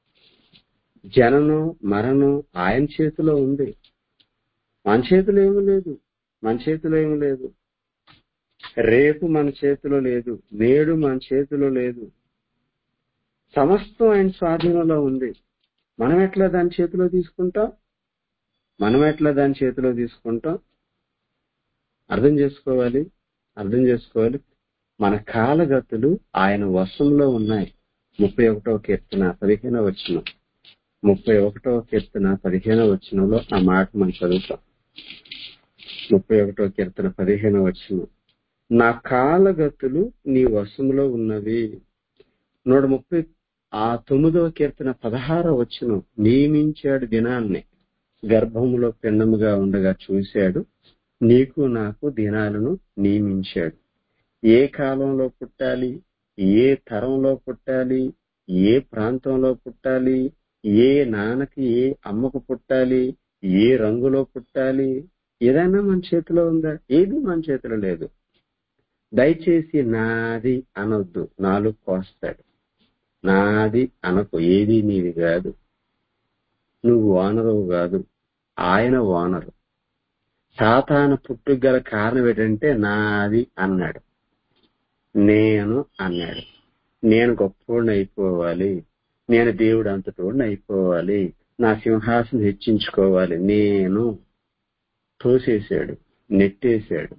జననం మరణం ఆయన చేతిలో ఉంది మన చేతిలో ఏమీ లేదు మన చేతిలో ఏమీ లేదు రేపు మన చేతిలో లేదు నేడు మన చేతిలో లేదు సమస్తం ఆయన స్వాధీనంలో ఉంది మనం ఎట్లా దాని చేతిలో తీసుకుంటాం మనం ఎట్లా దాని చేతిలో తీసుకుంటాం అర్థం చేసుకోవాలి అర్థం చేసుకోవాలి మన కాలగతులు ఆయన వశంలో ఉన్నాయి ముప్పై ఒకటవ కీర్తన పదిహేనవ వచ్చిన ముప్పై ఒకటవ కీర్తన పదిహేనవ వచ్చినలో ఆ మాట మనం చదువుతాం ముప్పై ఒకటవ కీర్తన పదిహేనవ వచ్చిన నా కాలగతులు నీ వశంలో ఉన్నవి నూట ముప్పై ఆ తొమ్మిదవ కీర్తన పదహారవ వచ్చిన నియమించాడు దినాన్ని గర్భములో పిండముగా ఉండగా చూశాడు నీకు నాకు దినాలను నియమించాడు ఏ కాలంలో పుట్టాలి ఏ తరంలో పుట్టాలి ఏ ప్రాంతంలో పుట్టాలి ఏ నాన్నకి ఏ అమ్మకు పుట్టాలి ఏ రంగులో పుట్టాలి ఏదైనా మన చేతిలో ఉందా ఏది మన చేతిలో లేదు దయచేసి నాది అనొద్దు నాలుగు కోస్తాడు నాది అనకు ఏది నీది కాదు నువ్వు ఓనరువు కాదు ఆయన ఓనరు సాతాన పుట్టుకు గల కారణం ఏంటంటే నాది అన్నాడు నేను అన్నాడు నేను గొప్పోడిని అయిపోవాలి నేను దేవుడు అంతటోడిని అయిపోవాలి నా సింహాసనం హెచ్చించుకోవాలి నేను తోసేశాడు నెట్టేశాడు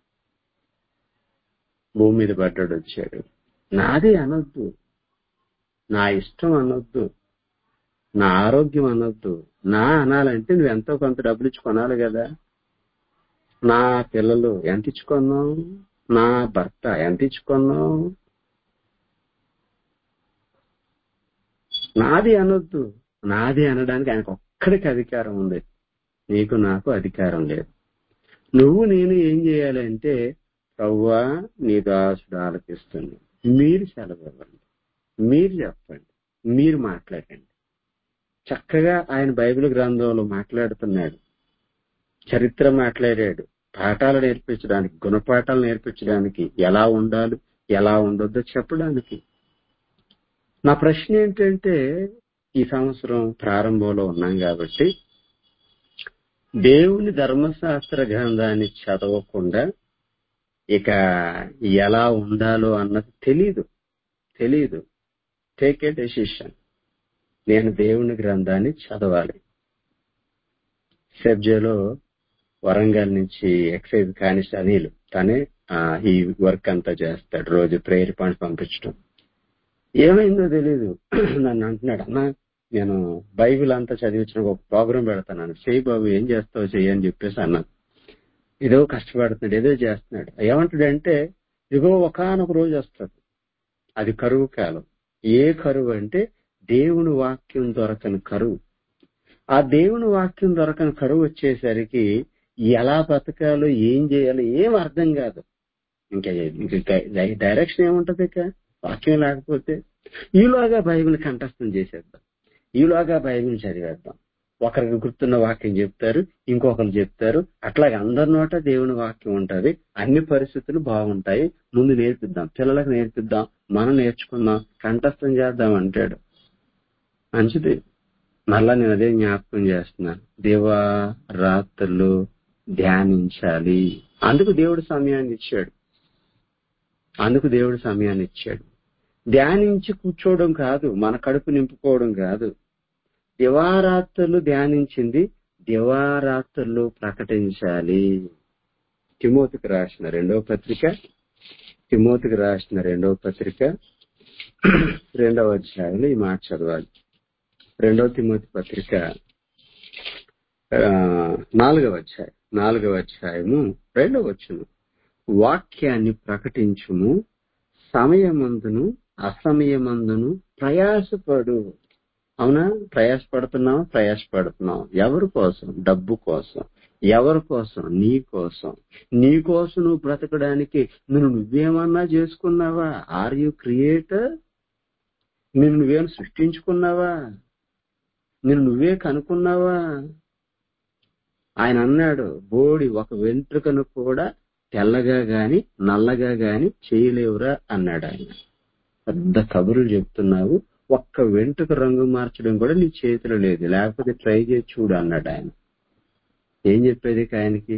భూమి మీద పడ్డాడు వచ్చాడు నాది అనొద్దు నా ఇష్టం అనొద్దు నా ఆరోగ్యం అనొద్దు నా అనాలంటే నువ్వు ఎంతో కొంత డబ్బులు ఇచ్చి కొనాలి కదా నా పిల్లలు ఎంత ఇచ్చుకున్నావు నా భర్త ఎంత ఇచ్చుకున్నావు నాది అనొద్దు నాది అనడానికి ఆయనకు ఒక్కడికి అధికారం ఉంది నీకు నాకు అధికారం లేదు నువ్వు నేను ఏం చేయాలంటే ప్రవ్వా నీ దాసుడు ఆలకిస్తుంది మీరు సెలవు ఇవ్వండి మీరు చెప్పండి మీరు మాట్లాడండి చక్కగా ఆయన బైబిల్ గ్రంథంలో మాట్లాడుతున్నాడు చరిత్ర మాట్లాడాడు పాఠాలు నేర్పించడానికి గుణపాఠాలు నేర్పించడానికి ఎలా ఉండాలి ఎలా ఉండొద్దో చెప్పడానికి నా ప్రశ్న ఏంటంటే ఈ సంవత్సరం ప్రారంభంలో ఉన్నాం కాబట్టి దేవుని ధర్మశాస్త్ర గ్రంథాన్ని చదవకుండా ఇక ఎలా ఉండాలో అన్నది తెలీదు తెలీదు టేక్ ఏ డెసిషన్ నేను దేవుని గ్రంథాన్ని చదవాలి సెబ్జేలో వరంగల్ నుంచి ఎక్సైజ్ కానిస్ట అనిల్ తనే ఆ, ఈ వర్క్ అంతా చేస్తాడు రోజు ప్రేయర్ పాయింట్ పంపించడం ఏమైందో తెలీదు నన్ను అంటున్నాడు అన్న నేను బైబిల్ అంతా చదివించిన ఒక ప్రోగ్రాం పెడతాను చేయి బాబు ఏం చేస్తావు చెయ్యి అని చెప్పేసి అన్నాను ఏదో కష్టపడుతున్నాడు ఏదో చేస్తున్నాడు ఏమంటాడంటే ఇదిగో ఒకనొక రోజు వస్తుంది అది కరువు కాలం ఏ కరువు అంటే దేవుని వాక్యం దొరకని కరువు ఆ దేవుని వాక్యం దొరకని కరువు వచ్చేసరికి ఎలా బతకాలో ఏం చేయాలో ఏం అర్థం కాదు ఇంకా ఇంకా డైరెక్షన్ ఏముంటది ఇక వాక్యం లేకపోతే ఈలోగా బైబిల్ కంఠస్థం చేసేద్దాం ఈలోగా బైబిల్ చదివేద్దాం ఒకరికి గుర్తున్న వాక్యం చెప్తారు ఇంకొకరు చెప్తారు అట్లాగే అందరి నోట దేవుని వాక్యం ఉంటది అన్ని పరిస్థితులు బాగుంటాయి ముందు నేర్పిద్దాం పిల్లలకు నేర్పిద్దాం మనం నేర్చుకుందాం కంఠస్థం చేద్దాం అంటాడు మంచిది మళ్ళా నేను అదే జ్ఞాపకం చేస్తున్నాను దేవా రాత్రులు ధ్యానించాలి అందుకు దేవుడు సమయాన్ని ఇచ్చాడు అందుకు దేవుడు సమయాన్ని ఇచ్చాడు ధ్యానించి కూర్చోవడం కాదు మన కడుపు నింపుకోవడం కాదు దివారాత్రులు ధ్యానించింది దివారాత్రులు ప్రకటించాలి తిమోతికి రాసిన రెండవ పత్రిక తిమోతికి రాసిన రెండవ పత్రిక రెండవ అధ్యాయంలో ఈ మాట చదవాలి రెండవ తిమోతి పత్రిక ఆ, నాలుగవ అధ్యాయం నాలుగవ అధ్యాయము రెండవ వచ్చును వాక్యాన్ని ప్రకటించుము సమయమందును అసమయమందును ప్రయాసపడు అవునా ప్రయాసపడుతున్నావు ప్రయాసపడుతున్నావు ఎవరి కోసం డబ్బు కోసం ఎవరి కోసం నీ కోసం నీ కోసం నువ్వు బ్రతకడానికి నువ్వు నువ్వేమన్నా చేసుకున్నావా ఆర్ యు క్రియేటర్ నిన్ను నువ్వేం సృష్టించుకున్నావా నిన్ను నువ్వే కనుక్కున్నావా ఆయన అన్నాడు బోడి ఒక వెంట్రుకను కూడా తెల్లగా గాని నల్లగా గాని చేయలేవురా అన్నాడు ఆయన పెద్ద కబుర్లు చెప్తున్నావు ఒక్క వెంట్రుక రంగు మార్చడం కూడా నీ చేతిలో లేదు లేకపోతే ట్రై చేసి చూడు అన్నాడు ఆయన ఏం చెప్పేది ఇక ఆయనకి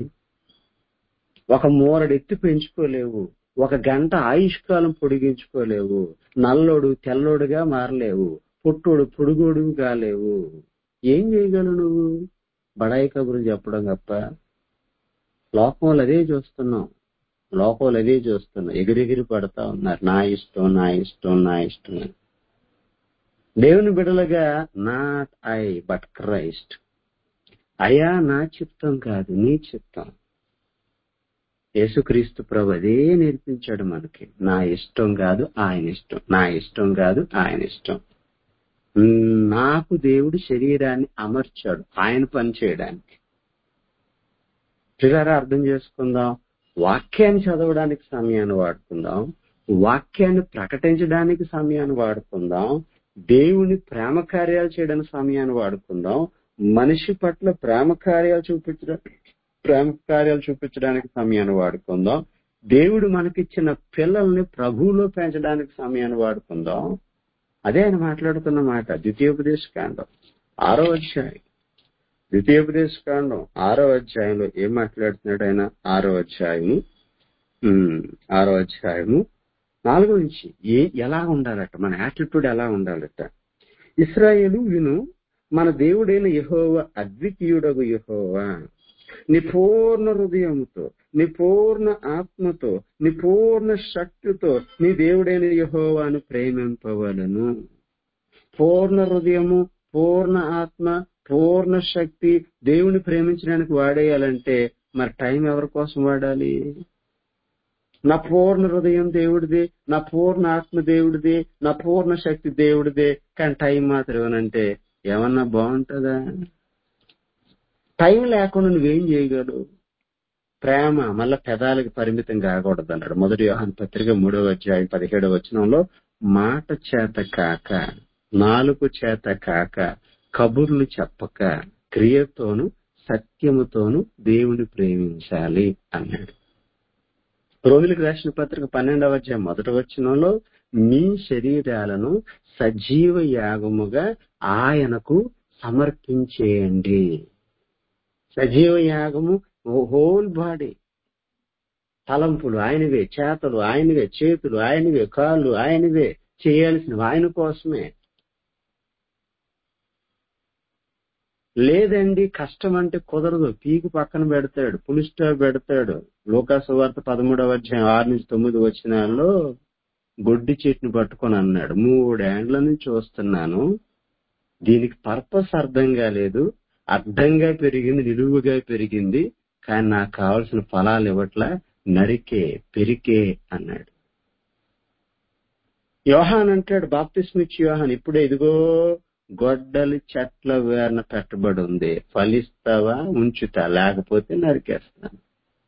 ఒక మూరడు ఎత్తి పెంచుకోలేవు ఒక గంట ఆయుష్కాలం పొడిగించుకోలేవు నల్లోడు తెల్లోడుగా మారలేవు పుట్టోడు పొడుగోడు కాలేవు ఏం చేయగలవు నువ్వు బడాయి కబుర్లు చెప్పడం తప్ప లోకంలో అదే చూస్తున్నాం లోకంలో అదే చూస్తున్నాం ఎగిరెగిరి పడతా ఉన్నారు నా ఇష్టం నా ఇష్టం నా ఇష్టం అని. దేవుని బిడలుగా నాట్ ఐ బట్ క్రైస్ట్ అయా నా చిత్తం కాదు నీ చిత్తం యేసుక్రీస్తు ప్రభు అదే నేర్పించాడు మనకి నా ఇష్టం కాదు ఆయన ఇష్టం నా ఇష్టం కాదు ఆయన ఇష్టం ఉమ్, నాకు దేవుడు శరీరాన్ని అమర్చాడు ఆయన పని చేయడానికి పిల్లరా అర్థం చేసుకుందాం వాక్యాన్ని చదవడానికి సమయాన్ని వాడుకుందాం వాక్యాన్ని ప్రకటించడానికి సమయాన్ని వాడుకుందాం దేవుని ప్రేమ కార్యాలు చేయడానికి సమయాన్ని వాడుకుందాం మనిషి పట్ల ప్రేమ కార్యాలు చూపించడానికి ప్రేమ కార్యాలు చూపించడానికి సమయాన్ని వాడుకుందాం దేవుడు మనకిచ్చిన పిల్లల్ని ప్రభువులో పెంచడానికి సమయాన్ని వాడుకుందాం అదే ఆయన మాట్లాడుతున్న మాట ద్వితీయోపదేశ కాండం ఆరో అధ్యాయం ద్వితీయోపదేశ కాండం ఆరో అధ్యాయంలో ఏం మాట్లాడుతున్నాడు ఆయన ఆరో అధ్యాయము ఉమ్, ఆరో అధ్యాయము నాలుగో నుంచి ఏ ఎలా ఉండాలట మన యాటిట్యూడ్ ఎలా ఉండాలట ఇస్రాయేలు విను మన దేవుడైన యెహోవా అద్వితీయుడగు యెహోవా నీ పూర్ణ హృదయముతో నీ పూర్ణ ఆత్మతో నీ పూర్ణ శక్తితో నీ దేవుడైన యెహోవాను ప్రేమింపవలను పూర్ణ హృదయము పూర్ణ ఆత్మ పూర్ణ శక్తి దేవుని ప్రేమించడానికి వాడేయాలంటే మరి టైం ఎవరి కోసం వాడాలి నా పూర్ణ హృదయం దేవుడిదే నా పూర్ణ ఆత్మ దేవుడిదే నా పూర్ణ శక్తి దేవుడిదే కానీ టైం మాత్రం ఏమనంటే ఏమన్నా బాగుంటుందా టైం లేకుండా నువ్వేం చేయగలవు ప్రేమ మళ్ళా పెదాలకు పరిమితం కాకూడదు అన్నాడు మొదటి యోహాన్ పత్రిక మూడవ అధ్యాయం పదిహేడవ వచనంలో మాట చేత కాక నాలుగు చేత కాక కబుర్లు చెప్పక క్రియతోను సత్యముతోను దేవుని ప్రేమించాలి అన్నాడు రోమిలకు రాసిన పత్రిక పన్నెండవ అధ్యాయం మొదటి వచనంలో మీ శరీరాలను సజీవ యాగముగా ఆయనకు సమర్పించేయండి సజీవ యాగము హోల్ బాడీ తలంపులు ఆయనవే చేతలు ఆయనవే చేతులు ఆయనవే కాళ్ళు ఆయనవే చేయాల్సినవి ఆయన కోసమే లేదండి కష్టం అంటే కుదరదు పీకు పక్కన పెడతాడు పులిస్టా పెడతాడు లోకాసు వార్త పదమూడవ అధ్యాయం ఆరు నుంచి తొమ్మిది వచ్చినాల్లో గొడ్డి చెట్టుని పట్టుకొని అన్నాడు మూడేండ్ల నుంచి చూస్తున్నాను దీనికి పర్పస్ అర్థం కాలేదు అర్థంగా పెరిగింది నిలువుగా పెరిగింది కానీ నాకు కావలసిన ఫలాలు ఇవ్వట్లా నరికే పెరికే అన్నాడు యోహాన్ అంటాడు బాప్తిస్మిచ్ యోహాన్ ఇప్పుడే ఇదిగో గొడ్డలి చెట్ల వేరన పెట్టబడి ఉంది ఫలిస్తావా ఉంచుతా లేకపోతే నరికేస్తాను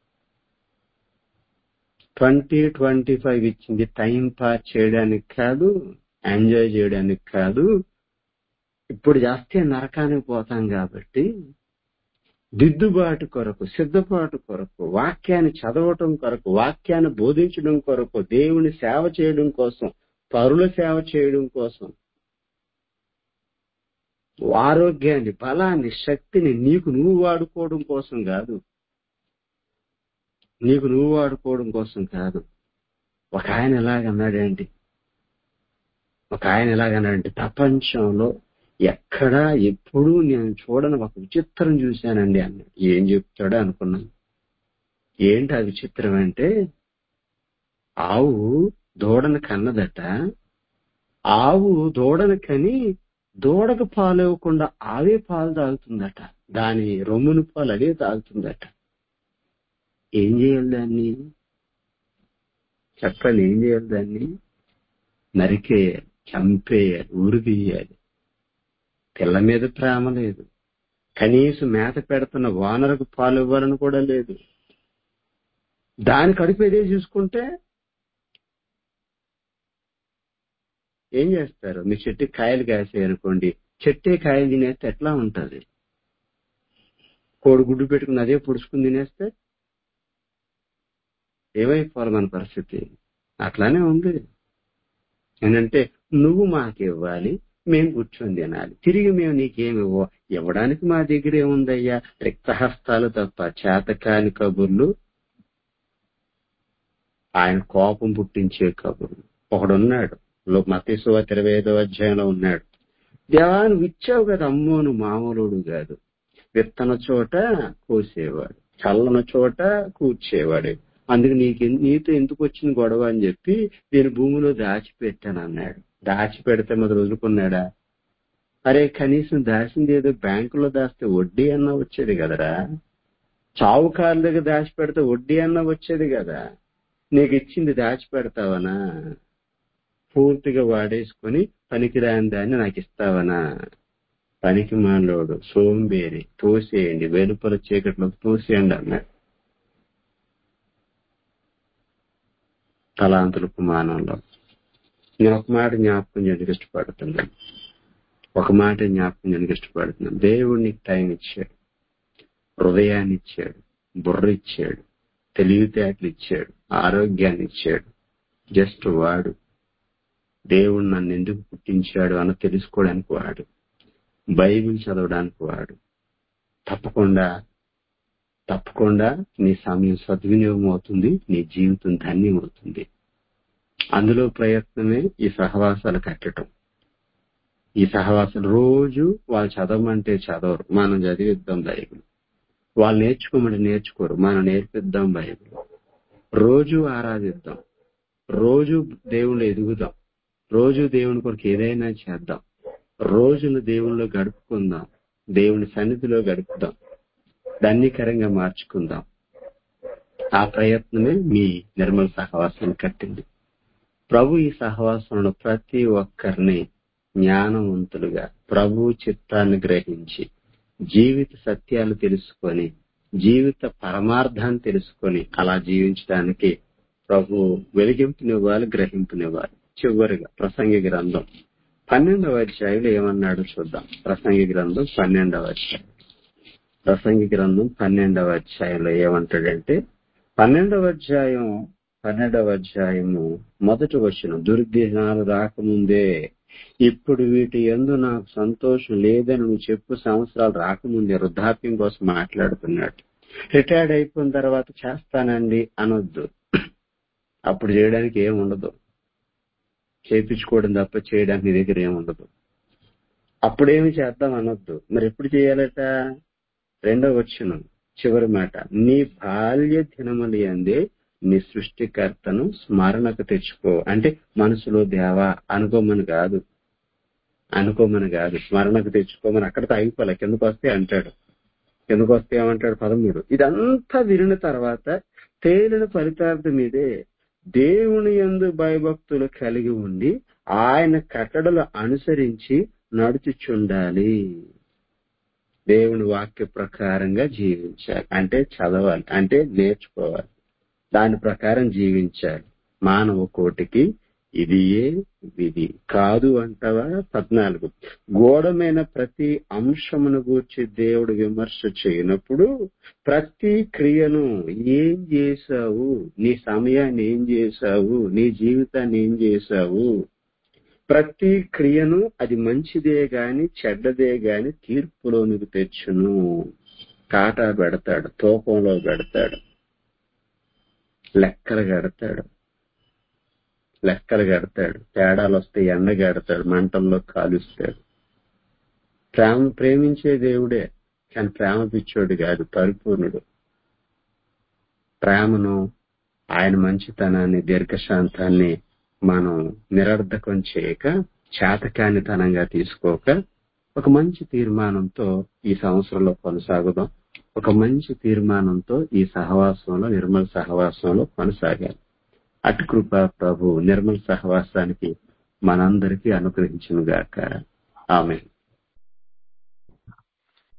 ట్వంటీ ట్వంటీ ఫైవ్ ఇచ్చింది టైం పాస్ చేయడానికి కాదు ఎంజాయ్ చేయడానికి కాదు ఇప్పుడు చేస్తే నరకానికి పోతాం కాబట్టి దిద్దుబాటు కొరకు సిద్ధపాటు కొరకు వాక్యాన్ని చదవటం కొరకు వాక్యాన్ని బోధించడం కొరకు దేవుని సేవ చేయడం కోసం పరుల సేవ చేయడం కోసం ఆరోగ్యాన్ని బలాన్ని శక్తిని నీకు నువ్వు వాడుకోవడం కోసం కాదు నీకు నువ్వు వాడుకోవడం కోసం కాదు ఒక ఆయన ఎలాగన్నాడండి ఒక ఆయన ఎలాగన్నాడంటే ప్రపంచంలో ఎక్కడా ఎప్పుడూ నేను చూడని ఒక విచిత్రం చూశానండి అన్నాడు ఏం చెప్తాడో అనుకున్నాను ఏంటి ఆ విచిత్రం అంటే ఆవు దూడను కన్నదట ఆవు దూడను కని దూడకు పాలు ఇవ్వకుండా ఆవే పాలు తాగుతుందట దాని రొమ్మును పాలు అదే తాగుతుందట ఏం చేయాలి దాన్ని చెప్పండి ఏం చేయాలి దాన్ని నరికేయాలి చంపేయాలి ఊరి తీయాలి పిల్ల మీద ప్రేమ లేదు కనీసం మేత పెడుతున్న వానరకు పాలు ఇవ్వాలని కూడా లేదు దాని కడుపు ఏదే చూసుకుంటే ఏం చేస్తారు మీ చెట్టు కాయలు కాసాయి అనుకోండి చెట్టే కాయలు తినేస్తే ఎట్లా ఉంటది కోడి గుడ్డు పెట్టుకుని అదే పుడుచుకుని తినేస్తే ఏమైపోవాలి మన పరిస్థితి అట్లానే ఉంది ఏంటంటే నువ్వు మాకు ఇవ్వాలి మేము కూర్చొని తినాలి తిరిగి మేము నీకేమి ఇవ్వ ఇవ్వడానికి మా దగ్గర ఏముందయ్యా రిక్తహస్తాలు తప్ప చేతకాని కబుర్లు ఆయన కోపం పుట్టించే కబుర్లు ఒకడున్నాడు మతేశ్వ ఇరవై ఐదో అధ్యాయంలో ఉన్నాడు దేవా నువ్వు ఇచ్చావు కదా అమ్మోను మామూలుడు కాదు విత్తన చోట కోసేవాడు చల్లన చోట కూర్చేవాడు అందుకు నీకు నీతో ఎందుకు వచ్చిన గొడవ అని చెప్పి నేను భూమిలో దాచిపెట్టాను అన్నాడు దాచిపెడితే మరి వదులుకున్నాడా అరే కనీసం దాచింది ఏదో బ్యాంకులో దాస్తే వడ్డీ అన్న వచ్చేది కదరా చావుకారు దగ్గర దాచిపెడితే వడ్డీ అన్న వచ్చేది కదా నీకు ఇచ్చింది దాచిపెడతావనా పూర్తిగా వాడేసుకుని పనికిరాని దాన్ని నాకు ఇస్తావనా పనికి మాలోడు సోంబేరి తోసేయండి వెలుపల చీకట్లో తోసేయండి అన్నాడు తలాంతులకు మానంలో నేను ఒక మాట జ్ఞాపకం చేయడానికి ఇష్టపడుతున్నాను ఒక మాట జ్ఞాపకం చేయడానికి ఇష్టపడుతున్నాను దేవుడు నీకు టైం ఇచ్చాడు హృదయాన్ని ఇచ్చాడు బుర్ర ఇచ్చాడు తెలివితేటలు ఇచ్చాడు ఆరోగ్యాన్ని ఇచ్చాడు జస్ట్ వాడు దేవుడు నన్ను ఎందుకు పుట్టించాడు అని తెలుసుకోవడానికి వాడు బైబిల్ చదవడానికి వాడు తప్పకుండా తప్పకుండా నీ సమయం సద్వినియోగం అవుతుంది నీ జీవితం ధన్యం అవుతుంది అందులో ప్రయత్నమే ఈ సహవాసాలు కట్టడం ఈ సహవాసాలు రోజు వాళ్ళు చదవమంటే చదవరు మనం చదివిద్దాం బైబిల్ వాళ్ళు నేర్చుకోమంటే నేర్చుకోరు మనం నేర్పిద్దాం బైబిల్ రోజు ఆరాధిద్దాం రోజు దేవుళ్ళు ఎదుగుదాం రోజు దేవుని కొరకు ఏదైనా చేద్దాం రోజును దేవునిలో గడుపుకుందాం దేవుని సన్నిధిలో గడుపుదాం ధన్యకరంగా మార్చుకుందాం ఆ ప్రయత్నమే మీ నిర్మల సహవాసాన్ని కట్టింది ప్రభు ఈ సహవాసంలో ప్రతి ఒక్కరిని జ్ఞానవంతులుగా ప్రభు చిత్తాన్ని గ్రహించి జీవిత సత్యాలు తెలుసుకొని జీవిత పరమార్థాన్ని తెలుసుకొని అలా జీవించడానికి ప్రభు వెలిగింపునివ్వాలి గ్రహింపునివ్వాలి చివరిగా ప్రసంగి గ్రంథం పన్నెండవ అధ్యాయులు ఏమన్నాడు చూద్దాం ప్రసంగి గ్రంథం పన్నెండవ అధ్యాయం ప్రసంగి గ్రంథం పన్నెండవ అధ్యాయంలో ఏమంటాడంటే పన్నెండవ అధ్యాయం పన్నెండవ అధ్యాయము మొదటి వచ్చిన దుర్దినాలు రాకముందే ఇప్పుడు వీటి ఎందు నాకు సంతోషం లేదని నువ్వు చెప్పు సంవత్సరాలు రాకముందే వృద్ధాప్యం కోసం మాట్లాడుతున్నాడు రిటైర్డ్ అయిపోయిన తర్వాత చేస్తానండి అనొద్దు అప్పుడు చేయడానికి ఏం ఉండదు చేపించుకోవడం తప్ప చేయడానికి నీ దగ్గర ఏం ఉండదు అప్పుడేమి చేద్దాం అనొద్దు మరి ఎప్పుడు చేయాలట రెండో వచ్చిన చివరి మాట నీ బాల్య దినములు అందే నీ సృష్టికర్తను స్మరణకు తెచ్చుకో అంటే మనసులో దేవా అనుకోమని కాదు అనుకోమని కాదు స్మరణకు తెచ్చుకోమని అక్కడితో ఆగిపోలే కిందకు వస్తే అంటాడు కిందకు వస్తే ఏమంటాడు పదమూడు ఇదంతా విరిన తర్వాత తేలిన ఫలితార్థం ఇదే దేవుని యందు భయభక్తులు కలిగి ఉండి ఆయన కట్టడలు అనుసరించి నడుచుచుండాలి దేవుని వాక్య ప్రకారంగా జీవించాలి అంటే చదవాలి అంటే నేర్చుకోవాలి దాని ప్రకారం జీవించాలి మానవ కోటికి ఇది ఏ విధి కాదు అంటావా పద్నాలుగు గోడమైన ప్రతి అంశమును గూర్చి దేవుడు విమర్శ చేయనప్పుడు ప్రతి క్రియను ఏం చేశావు నీ సమయాన్ని ఏం చేశావు నీ జీవితాన్ని ఏం చేశావు ప్రతి క్రియను అది మంచిదే గాని చెడ్డదే గాని తీర్పులోనికి తెచ్చును కాటా పెడతాడు తూకంలో పెడతాడు లెక్కలు కడతాడు లెక్కలు కడతాడు తేడాలు వస్తే ఎండగడతాడు మంటల్లో కాలుస్తాడు ప్రేమ ప్రేమించే దేవుడే కానీ ప్రేమ పిచ్చోడు కాదు పరిపూర్ణుడు ప్రేమను ఆయన మంచితనాన్ని దీర్ఘశాంతాన్ని మనం నిరర్ధకం చేయక చేతకానితనంగా తీసుకోక ఒక మంచి తీర్మానంతో ఈ సంవత్సరంలో కొనసాగుదాం ఒక మంచి తీర్మానంతో ఈ సహవాసంలో నిర్మల సహవాసంలో కొనసాగాలి అటు కృప ప్రభు నిర్మల సహవాసానికి మనందరికీ అనుగ్రహించును గాక ఆమె